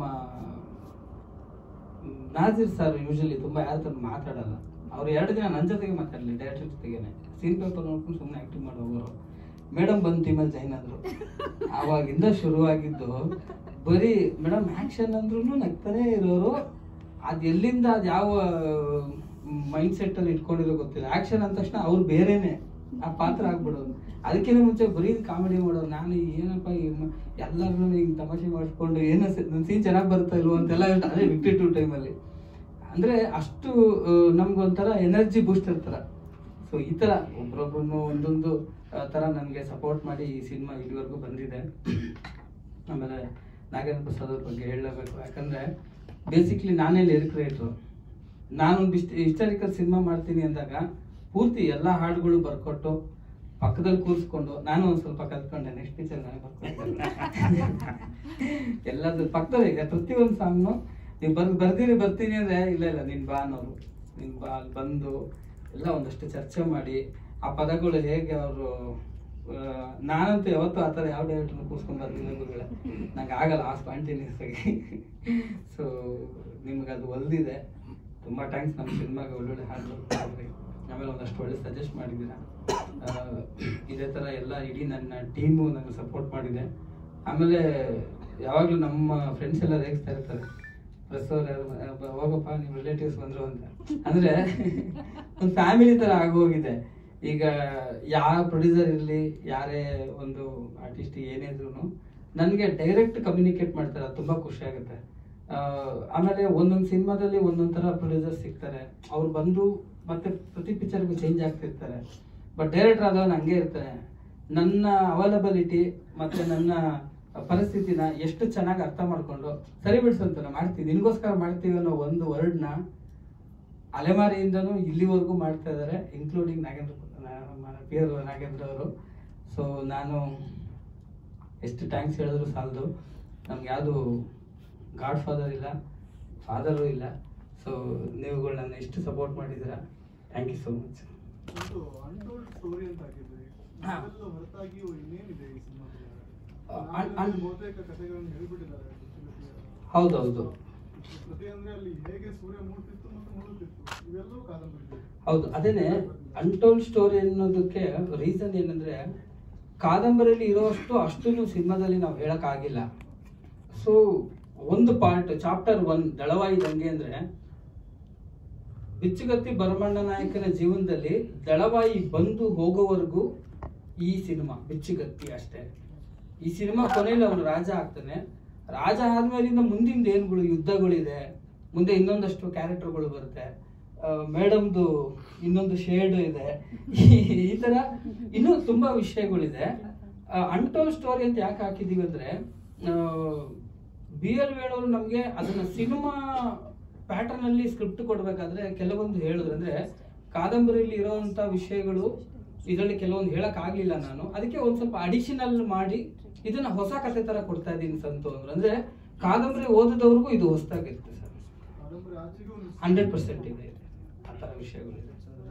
ಮ್, ನಾಜೀರ್ ಸರ್ ಯೂಶಲಿ ತುಂಬಾ ಯಾರ ಹತ್ರ ಮಾತಾಡಲ್ಲ ಅವ್ರು ಎರಡು ದಿನ ನನ್ನ ಜೊತೆಗೆ ಮಾತಾಡಲಿ ಡೈರೆಕ್ಟರ್ ಜೊತೆಗೇನೆ ಸೀನ್ ಪೇಪರ್ ನೋಡ್ಕೊಂಡು ಸುಮ್ಮನೆ ಆಕ್ಟಿಂಗ್ ಮಾಡಿ ಹೋಗೋರು ಮೇಡಮ್ ಬಂದು ಟೀಮಲ್ಲಿ ಜಾಯ್ನ್ ಆದ್ರು ಆವಾಗಿಂದ ಶುರುವಾಗಿದ್ದು ಬರೀ ಮೇಡಮ್ ಆಕ್ಷನ್ ಅಂದ್ರೂ ನಗ್ತಾನೆ ಇರೋರು ಅದ್ ಎಲ್ಲಿಂದ ಅದ್ ಯಾವ ಮೈಂಡ್ ಸೆಟ್ ಅಲ್ಲಿ ಇಟ್ಕೊಂಡಿರೋ ಗೊತ್ತಿಲ್ಲ ಆಕ್ಷನ್ ಅಂದ ತಕ್ಷಣ ಅವ್ರು ಬೇರೆನೆ ಆ ಪಾತ್ರ ಆಗ್ಬಿಡೋದು ಅದಕ್ಕಿಂತ ಮುಂಚೆ ಬರೀ ಕಾಮಿಡಿ ಮಾಡೋರು ನಾನು ಏನಪ್ಪ ಎಲ್ಲರನ್ನೂ ಹಿಂಗ್ ತಮಾಷೆ ಮಾಡಿಸ್ಕೊಂಡು ಏನೋ ನನ್ನ ಸೀನ್ ಚೆನ್ನಾಗಿ ಬರ್ತಾ ಇಲ್ವೋ ಅಂತೆಲ್ಲ ಹೇಳ್ತಾ- ಅದೇ ವಿಕ್ಟಿ ಟು ಟೈಮಲ್ಲಿ ಅಂದ್ರೆ ಅಷ್ಟು ಆ, ನಮ್ಗೊಂಥರ ಎನರ್ಜಿ ಬೂಸ್ಟರ್ ತರ ಸೊ ಈ ತರ ಒಬ್ರೊಬ್ರನ್ನು ಒಂದೊಂದು ಆ, ತರ ನನಗೆ ಸಪೋರ್ಟ್ ಮಾಡಿ ಈ ಸಿನಿಮಾ ಇಲ್ಲಿವರೆಗೂ ಬಂದಿದೆ ಆಮೇಲೆ ನಾಗೇಂದ್ರ ಪ್ರಸಾದ್ ಅವ್ರ ಬಗ್ಗೆ ಹೇಳಲೇಬೇಕು ಯಾಕಂದ್ರೆ ಬೇಸಿಕ್ಲಿ ನಾನೇ ಲಿರಿಕ್ ರೈಟ್ರು ನಾನೊಂದು ಇಷ್ಟ ಹಿಸ್ಟಾರಿಕಲ್ ಸಿನಿಮಾ ಮಾಡ್ತೀನಿ ಅಂದಾಗ ಪೂರ್ತಿ ಎಲ್ಲ ಹಾಡುಗಳು ಬರ್ಕೊಟ್ಟು ಪಕ್ಕದಲ್ಲಿ ಕೂರಿಸ್ಕೊಂಡು ನಾನು ಒಂದು ಸ್ವಲ್ಪ ಕಲ್ತ್ಕೊಂಡೆ ನೆಕ್ಸ್ಟ್ ಪಿಕ್ಚರ್ ನಾನು ಬರ್ಕೊಂಡೆ ಎಲ್ಲದ್ರ ಪಕ್ಕದಲ್ಲಿ ಈಗ ಪ್ರತಿಯೊಂದು ಸಾಂಗ್ನು ನೀವು ಬರ್ ಬರ್ತೀನಿ ಬರ್ತೀನಿ ಅಂದ್ರೆ ಇಲ್ಲ ಇಲ್ಲ ನೀನ್ ಬಾ ಅನ್ನೋರು ನೀನ್ ಬಾ ಅಲ್ಲಿ ಬಂದು ಎಲ್ಲ ಒಂದಷ್ಟು ಚರ್ಚೆ ಮಾಡಿ ಆ ಪದಗಳು ಹೇಗೆ ಅವರು ನಾನಂತೂ ಯಾವತ್ತೂ ಆ ಥರ ಯಾವ ಡೈರೆಕ್ಟರ್ನ ಕೂರ್ಸ್ಕೊಂಡು ಬರ್ಲಿಲ್ಲ ಗುರುಗಳೇ ನಂಗೆ ಆಗಲ್ಲ ಆ ಸ್ಪಾಂಟೇನಿಯಸ್ ಆಗಿ ಸೊ ನಿಮ್ಗೆ ಅದು ಒಲ್ದಿದೆ ತುಂಬ ಥ್ಯಾಂಕ್ಸ್ ನಮ್ಮ ಸಿನಿಮಾಗೆ ಒಳ್ಳೊಳ್ಳೆ ಹಾಡು ಹಾಡ್ರಿ ಆಮೇಲೆ ಒಂದಷ್ಟು ಒಳ್ಳೆ ಸಜೆಸ್ಟ್ ಮಾಡಿದ್ದೀರಾ ಆ, ಇದೇ ಥರ ಎಲ್ಲ ಇಡೀ ನನ್ನ ಟೀಮು ನನಗೆ ಸಪೋರ್ಟ್ ಮಾಡಿದೆ ಆಮೇಲೆ ಯಾವಾಗಲೂ ನಮ್ಮ ಫ್ರೆಂಡ್ಸ್ ಎಲ್ಲ ರೇಗಿಸ್ತಾ ಇರ್ತಾರೆ ಪ್ರೆಸ್ ಅವ್ರು ಯಾರು ಬ- ಹೋಗಪ್ಪ ನಿಮ್ಮ ರಿಲೇಟಿವ್ಸ್ ಬಂದ್ರು ಅಂತ ಅಂದ್ರೆ ಒಂದು ಫ್ಯಾಮಿಲಿ ತರ ಆಗೋಗಿದೆ ಈಗ ಯಾವ ಪ್ರೊಡ್ಯೂಸರ್ ಇರಲಿ ಯಾರೇ ಒಂದು ಆರ್ಟಿಸ್ಟ್ ಏನೇ ಇದ್ರು ನನಗೆ ಡೈರೆಕ್ಟ್ ಕಮ್ಯುನಿಕೇಟ್ ಮಾಡ್ತಾರೆ ಅದು ತುಂಬಾ ಖುಷಿ ಆಗುತ್ತೆ ಆ, ಆಮೇಲೆ ಒಂದೊಂದು ಸಿನಿಮಾದಲ್ಲಿ ಒಂದೊಂದ್ ತರ ಪ್ರೊಡ್ಯೂಸರ್ ಸಿಗ್ತಾರೆ ಅವ್ರು ಬಂದು ಮತ್ತೆ ಪ್ರತಿ ಪಿಕ್ಚರ್ಗೂ ಚೇಂಜ್ ಆಗ್ತಿರ್ತಾರೆ ಬಟ್ ಡೈರೆಕ್ಟರ್ ಆದವನು ಹಂಗೆ ಇರ್ತಾನೆ ನನ್ನ ಅವೈಲಬಿಲಿಟಿ ಮತ್ತೆ ನನ್ನ ಪರಿಸ್ಥಿತಿನ ಎಷ್ಟು ಚೆನ್ನಾಗಿ ಅರ್ಥ ಮಾಡ್ಕೊಂಡು ಸರಿ ಬಿಡ್ಸಂತಾನೆ ಮಾಡ್ತೀವಿ ನಿನ್ಗೋಸ್ಕರ ಮಾಡ್ತೀವಿ ಅನ್ನೋ ಒಂದು ವರ್ಡ್ನ ಅಲೆಮಾರಿಯಿಂದನೂ ಇಲ್ಲಿವರೆಗೂ ಮಾಡ್ತಾ ಇದ್ದಾರೆ including Nagendra P R Nagendra ಅವರು ಸೊ ನಾನು ಎಷ್ಟು ಥ್ಯಾಂಕ್ಸ್ ಹೇಳಿದ್ರು ಸಾಲದು ನಮ್ಗೆ ಯಾವುದು ಗಾಡ್ ಫಾದರ್ ಇಲ್ಲ ಫಾದರು ಇಲ್ಲ ಸೊ ನೀವುಗಳು ನನ್ನ ಎಷ್ಟು ಸಪೋರ್ಟ್ ಮಾಡಿದ್ದೀರಾ ಥ್ಯಾಂಕ್ ಯು ಸೋ ಮಚ್ ಒಂದು ಅನ್ಟೋಲ್ಡ್ ಸ್ಟೋರಿ ಅಂತ ಹಾಕಿದ್ರಿ ಹಾ. ನಾವೆಲ್ಲ ಹೊರತಾಗಿಯೂ ಇನ್ನೇನಿದೆ ಈ ಸಿನಿಮಾದಲ್ಲಿ ಅ- ಅನ್- ನಾವೆಲ್ಲ ಬಹುತೇಕ ಕಥೆಗಳನ್ನು ಹೇಳ್ಬಿಟ್ಟಿದ್ದಾರೆ ಹೌದೌದು ಪ್ರತಿ ಅಂದ್ರೆ ಅಲ್ಲಿ ಹೇಗೆ ಸೂರ್ಯ ಮೂಡ್ತಿತ್ತು ಮತ್ತು ಮುಳುಗುತ್ತಿತ್ತು ಇವೆಲ್ಲವೂ ಕಾದಂಬರಿ ಹೌದು ಅದೇನೆ ಅನ್ಟೋಲ್ಡ್ ಸ್ಟೋರಿ ಅನ್ನೋದಕ್ಕೆ ರೀಸನ್ ಏನಂದ್ರೆ ಕಾದಂಬರಿಯಲ್ಲಿ ಇರೋಷ್ಟು ಅಷ್ಟು ಸಿನಿಮಾದಲ್ಲಿ ನಾವು ಹೇಳಕ್ ಆಗಿಲ್ಲ ಸೊ ಒಂದು ಪಾರ್ಟ್ ಚಾಪ್ಟರ್ ಒನ್ ದಳವಾಯಿ ದಂಗೆ ಅಂದ್ರೆ ಬಿಚ್ಚುಗತ್ತಿ ಭರಮಣ್ಣ ನಾಯಕನ ಜೀವನದಲ್ಲಿ ದಳವಾಯಿ ಬಂದು ಹೋಗೋವರೆಗೂ ಈ ಸಿನಿಮಾ ಬಿಚ್ಚುಗತ್ತಿ ಅಷ್ಟೇ ಈ ಸಿನಿಮಾ ಕೊನೆಯಲ್ಲಿ ಅವನು ರಾಜ ಆಗ್ತಾನೆ ರಾಜ ಆದ್ಮೇಲಿಂದ ಮುಂದಿನ ಏನ್ಗಳು ಯುದ್ಧಗಳಿದೆ ಮುಂದೆ ಇನ್ನೊಂದಷ್ಟು ಕ್ಯಾರೆಕ್ಟರ್ಗಳು ಬರುತ್ತೆ ಮೇಡಮ್ದು ಇನ್ನೊಂದು ಶೇಡ್ ಇದೆ ಈ ತರ ಇನ್ನೂ ತುಂಬಾ ವಿಷಯಗಳಿದೆ ಅಂಟೋಲ್ ಸ್ಟೋರಿ ಅಂತ ಯಾಕೆ ಹಾಕಿದೀವಿ ಅಂದ್ರೆ ಬಿ ಎಲ್ ವೇಣೂರು ನಮಗೆ ಅದನ್ನ ಸಿನಿಮಾ ಪ್ಯಾಟರ್ನ್ ಅಲ್ಲಿ ಸ್ಕ್ರಿಪ್ಟ್ ಕೊಡ್ಬೇಕಾದ್ರೆ ಕೆಲವೊಂದು ಹೇಳಿದ್ರು ಅಂದ್ರೆ ಕಾದಂಬರಿಯಲ್ಲಿ ಇರುವಂತ ವಿಷಯಗಳು ಇದರಲ್ಲಿ ಕೆಲವೊಂದು ಹೇಳಕ್ ಆಗ್ಲಿಲ್ಲ ನಾನು ಅದಕ್ಕೆ ಒಂದ್ ಸ್ವಲ್ಪ ಅಡಿಷನಲ್ ಮಾಡಿ ಇದನ್ನ ಹೊಸ ಕಥೆ ತರ ಕೊಡ್ತಾ ಇದ್ದೀನಿ ಸಂತು ಅಂದ್ರು ಅಂದ್ರೆ ಕಾದಂಬರಿ ಓದಿದವ್ರಿಗೂ ಇದು ಹೊಸದಾಗಿರುತ್ತೆ ಸರ್ ಕಾದಂಬರಿ ಆಚೆಗೂ ಒಂದು ಹಂಡ್ರೆಡ್ ಪರ್ಸೆಂಟ್ ಇದೆ ಆ ಥರ ವಿಷಯಗಳಿದೆ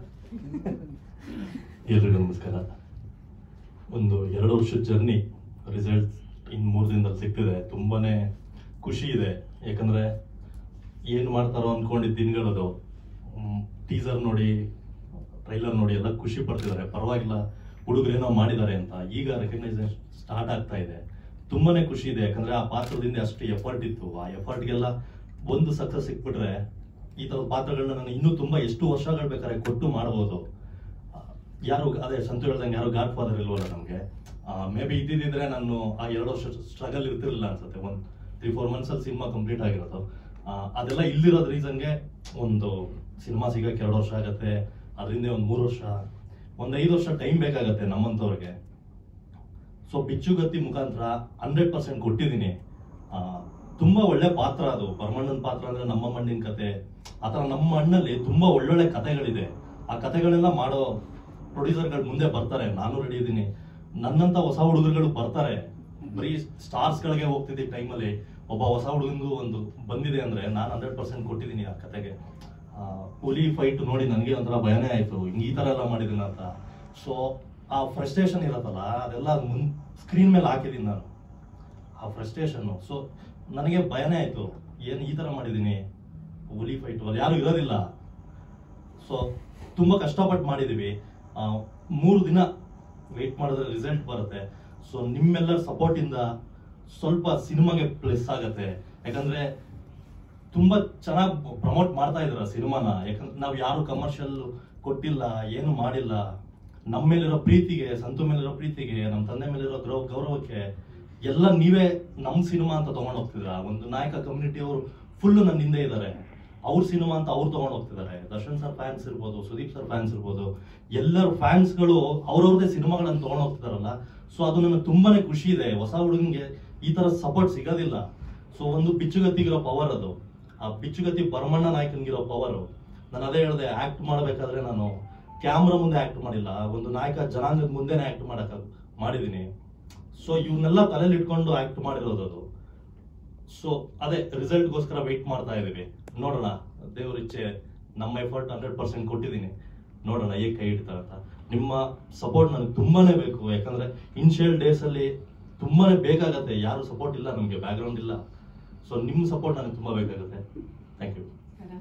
ಎಲ್ರಿಗೂ ನಮಸ್ಕಾರ ಒಂದು ಎರಡು ವರ್ಷದ ಜರ್ನಿ ರಿಸಲ್ಟ್ ಇನ್ನು ಮೂರು ದಿನದಲ್ಲಿ ಸಿಗ್ತಿದೆ ತುಂಬಾನೇ ಖುಷಿ ಇದೆ ಯಾಕಂದ್ರೆ ಏನು ಮಾಡ್ತಾರೋ ಅಂದ್ಕೊಂಡಿದ್ದ ದಿನಗಳದು ಟೀಸರ್ ನೋಡಿ ಟ್ರೈಲರ್ ನೋಡಿ ಎಲ್ಲ ಖುಷಿ ಪಡ್ತಿದ್ದಾರೆ ಪರವಾಗಿಲ್ಲ ಹುಡುಗರೇನೋ ಮಾಡಿದ್ದಾರೆ ಅಂತ ಈಗ ರೆಕಗ್ನೈಸೇಷನ್ ಸ್ಟಾರ್ಟ್ ಆಗ್ತಾ ಇದೆ ತುಂಬಾನೇ ಖುಷಿ ಇದೆ ಯಾಕಂದ್ರೆ ಆ ಪಾತ್ರದಿಂದ ಅಷ್ಟು ಎಫರ್ಟ್ ಇತ್ತು ಆ ಎಫರ್ಟ್ಗೆಲ್ಲ ಒಂದು ಸಕ್ಸಸ್ ಸಿಕ್ಬಿಟ್ರೆ ಈ ಥರದ ಪಾತ್ರಗಳನ್ನ ನಾನು ಇನ್ನೂ ತುಂಬಾ ಎಷ್ಟು ವರ್ಷಗಳು ಬೇಕಾದ್ರೆ ಕೊಟ್ಟು ಮಾಡ್ಬೋದು ಆ, ಯಾರು ಅದೇ ಸಂತು ಹೇಳ್ದಂಗೆ ಯಾರು ಗಾಡ್ ಫಾದರ್ ಇಲ್ವಲ್ಲ ನಮಗೆ ಮೇ ಬಿ ಇದ್ದಿದ್ರೆ ನಾನು ಆ ಎರಡು ವರ್ಷ ಸ್ಟ್ರಗಲ್ ಇರ್ತಿರ್ಲಿಲ್ಲ ಅನ್ಸುತ್ತೆ ಒಂದು ತ್ರೀ ಫೋರ್ ಮಂತ್ಸ್ ಅಲ್ಲಿ ಸಿನಿಮಾ ಕಂಪ್ಲೀಟ್ ಆಗಿರೋದು ಆ, ಅದೆಲ್ಲ ಇಲ್ಲಿರೋದ್ ರೀಸನ್ಗೆ ಒಂದು ಸಿನಿಮಾ ಸಿಗಕ್ಕೆ ಎರಡು ವರ್ಷ ಆಗತ್ತೆ ಅದರಿಂದ ಒಂದು ಮೂರು ವರ್ಷ ಒಂದು ಐದು ವರ್ಷ ಟೈಮ್ ಬೇಕಾಗತ್ತೆ ನಮ್ಮಂಥವ್ರಿಗೆ ಸೊ ಬಿಚ್ಚುಗತ್ತಿ ಮುಖಾಂತರ ಹಂಡ್ರೆಡ್ ಪರ್ಸೆಂಟ್ ಕೊಟ್ಟಿದ್ದೀನಿ ಆ, ತುಂಬಾ ಒಳ್ಳೆ ಪಾತ್ರ ಅದು ಬರ್ಮಣ್ಣನ ಪಾತ್ರ ಅಂದ್ರೆ ನಮ್ಮ ಮಣ್ಣಿನ ಕತೆ ಆತರ ನಮ್ಮ ಮಣ್ಣಲ್ಲಿ ತುಂಬಾ ಒಳ್ಳೊಳ್ಳೆ ಕತೆಗಳಿದೆ ಆ ಕತೆಗಳೆಲ್ಲ ಮಾಡೋ ಪ್ರೊಡ್ಯೂಸರ್ಗಳು ಮುಂದೆ ಬರ್ತಾರೆ ನಾನು ರೆಡಿ ಇದ್ದೀನಿ ನನ್ನಂತ ಹೊಸ ಹುಡುಗರುಗಳು ಬರ್ತಾರೆ ಬರೀ ಸ್ಟಾರ್ಸ್ ಗಳಿಗೆ ಹೋಗ್ತಿದ್ದ ಟೈಮಲ್ಲಿ ಒಬ್ಬ ಹೊಸ ಹುಡುಗಂದು ಒಂದು ಬಂದಿದೆ ಅಂದ್ರೆ ನಾನು ಹಂಡ್ರೆಡ್ ಪರ್ಸೆಂಟ್ ಕೊಟ್ಟಿದ್ದೀನಿ ಆ ಕತೆಗೆ ಆ, ಹುಲಿ ಫೈಟ್ ನೋಡಿ ನನಗೆ ಒಂಥರ ಭಯನೇ ಆಯ್ತು ಹಿಂಗ್ ಈ ತರ ಎಲ್ಲ ಮಾಡಿದ್ದೀನಿ ಅಂತ ಸೊ ಆ ಫ್ರಸ್ಟ್ರೇಷನ್ ಇರತ್ತಲ್ಲ ಅದೆಲ್ಲ ಮುನ್ ಸ್ಕ್ರೀನ್ ಮೇಲೆ ಹಾಕಿದ್ದೀನಿ ನಾನು ಆ ಫ್ರಸ್ಟ್ರೇಷನ್ ಸೊ ನನಗೆ ಭಯನೇ ಆಯ್ತು ಏನು ಈ ತರ ಮಾಡಿದ್ದೀನಿ ಹುಲಿ ಫೈಟ್ ಅಲ್ಲಿ ಯಾರು ಇರೋದಿಲ್ಲ ಸೊ ತುಂಬಾ ಕಷ್ಟಪಟ್ಟು ಮಾಡಿದೀವಿ ಆ, ಮೂರು ದಿನ ವೇಟ್ ಮಾಡಿದ್ರೆ ರಿಸಲ್ಟ್ ಬರುತ್ತೆ ಸೊ ನಿಮ್ಮೆಲ್ಲರ ಸಪೋರ್ಟ್ ಇಂದ ಸ್ವಲ್ಪ ಸಿನಿಮಾಗೆ ಪ್ಲಸ್ ಆಗತ್ತೆ ಯಾಕಂದ್ರೆ ತುಂಬಾ ಚೆನ್ನಾಗಿ ಪ್ರಮೋಟ್ ಮಾಡ್ತಾ ಇದ್ರ ಸಿನಿಮಾನ ಯಾಕಂದ್ರೆ ನಾವು ಯಾರು ಕಮರ್ಷಿಯಲ್ ಕೊಟ್ಟಿಲ್ಲ ಏನು ಮಾಡಿಲ್ಲ ನಮ್ಮ ಮೇಲಿರೋ ಪ್ರೀತಿಗೆ ಸಂತು ಮೇಲಿರೋ ಪ್ರೀತಿಗೆ ನಮ್ಮ ತಂದೆ ಮೇಲಿರೋ ಗೌರವ ಗೌರವಕ್ಕೆ ಎಲ್ಲ ನೀವೇ ನಮ್ಮ ಸಿನಿಮಾ ಅಂತ ತಗೊಂಡು ಹೋಗ್ತಿದ್ರ ಒಂದು ನಾಯಕ ಕಮ್ಯುನಿಟಿ ಅವರು ಫುಲ್ ನನ್ನ ಹಿಂದೆ ಇದ್ದಾರೆ ಅವ್ರ ಸಿನಿಮಾ ಅಂತ ಅವ್ರು ತಗೊಂಡು ಹೋಗ್ತಿದ್ದಾರೆ ದರ್ಶನ್ ಸರ್ ಫ್ಯಾನ್ಸ್ ಇರ್ಬೋದು ಸುದೀಪ್ ಸರ್ ಫ್ಯಾನ್ಸ್ ಇರ್ಬೋದು ಎಲ್ಲರ ಫ್ಯಾನ್ಸ್ಗಳು ಅವ್ರವ್ರದೇ ಸಿನಿಮಾಗಳನ್ನ ತಗೊಂಡು ಹೋಗ್ತಿದಾರಲ್ಲ ಸೊ ಅದು ನನಗೆ ತುಂಬಾನೇ ಖುಷಿ ಇದೆ ಹೊಸ ಹುಡುಗಂಗೆ ಈ ತರ ಸಪೋರ್ಟ್ ಸಿಗೋದಿಲ್ಲ ಸೊ ಒಂದು ಬಿಚ್ಚುಗತ್ತಿಗಿರೋ ಪವರ್ ಅದು ಆ ಬಿಚ್ಚುಗತ್ತಿ ಪರಮಣ್ಣ ನಾಯಕನ್ಗಿರೋ ಪವರ್ ನಾನು ಅದೇ ಹೇಳಿದೆ ಆಕ್ಟ್ ಮಾಡಬೇಕಾದ್ರೆ ನಾನು ಕ್ಯಾಮ್ರಾ ಮುಂದೆ ಆಕ್ಟ್ ಮಾಡಿಲ್ಲ ಒಂದು ನಾಯಕ ಜನಾಂಗದ ಮುಂದೆನೆ ಆಕ್ಟ್ ಮಾಡಕ್ ಮಾಡಿದೀನಿ ಸೊ ಇವನ್ನೆಲ್ಲ ತಲೆಯಲ್ಲಿ ಇಟ್ಕೊಂಡು ಆಕ್ಟ್ ಮಾಡಿರೋದು ಅದು ಸೊ ಅದೇ ರಿಸಲ್ಟ್ಗೋಸ್ಕರ ವೆಯ್ಟ್ ಮಾಡ್ತಾ ಇದೀವಿ ನೋಡೋಣ ದೇವ್ರ ಇಚ್ಛೆ ನಮ್ಮ ಎಫರ್ಟ್ ಹಂಡ್ರೆಡ್ ಪರ್ಸೆಂಟ್ ಕೊಟ್ಟಿದ್ದೀನಿ ನೋಡೋಣ ಹೇಗೆ ಕೈ ಇಡ್ತಾರೆ ಅಂತ ನಿಮ್ಮ ಸಪೋರ್ಟ್ ನನಗೆ ತುಂಬಾನೇ ಬೇಕು ಯಾಕಂದ್ರೆ ಇನ್ಶಿಯಲ್ ಡೇಸ್ ಅಲ್ಲಿ ತುಂಬಾನೇ ಬೇಕಾಗತ್ತೆ ಯಾರು ಸಪೋರ್ಟ್ ಇಲ್ಲ ನಮಗೆ ಬ್ಯಾಕ್ಗ್ರೌಂಡ್ ಇಲ್ಲ ಸೊ ನಿಮ್ಮ ಸಪೋರ್ಟ್ ನನಗೆ ತುಂಬಾ ಬೇಕಾಗುತ್ತೆ ಥ್ಯಾಂಕ್ ಯು ನಮಸ್ಕಾರ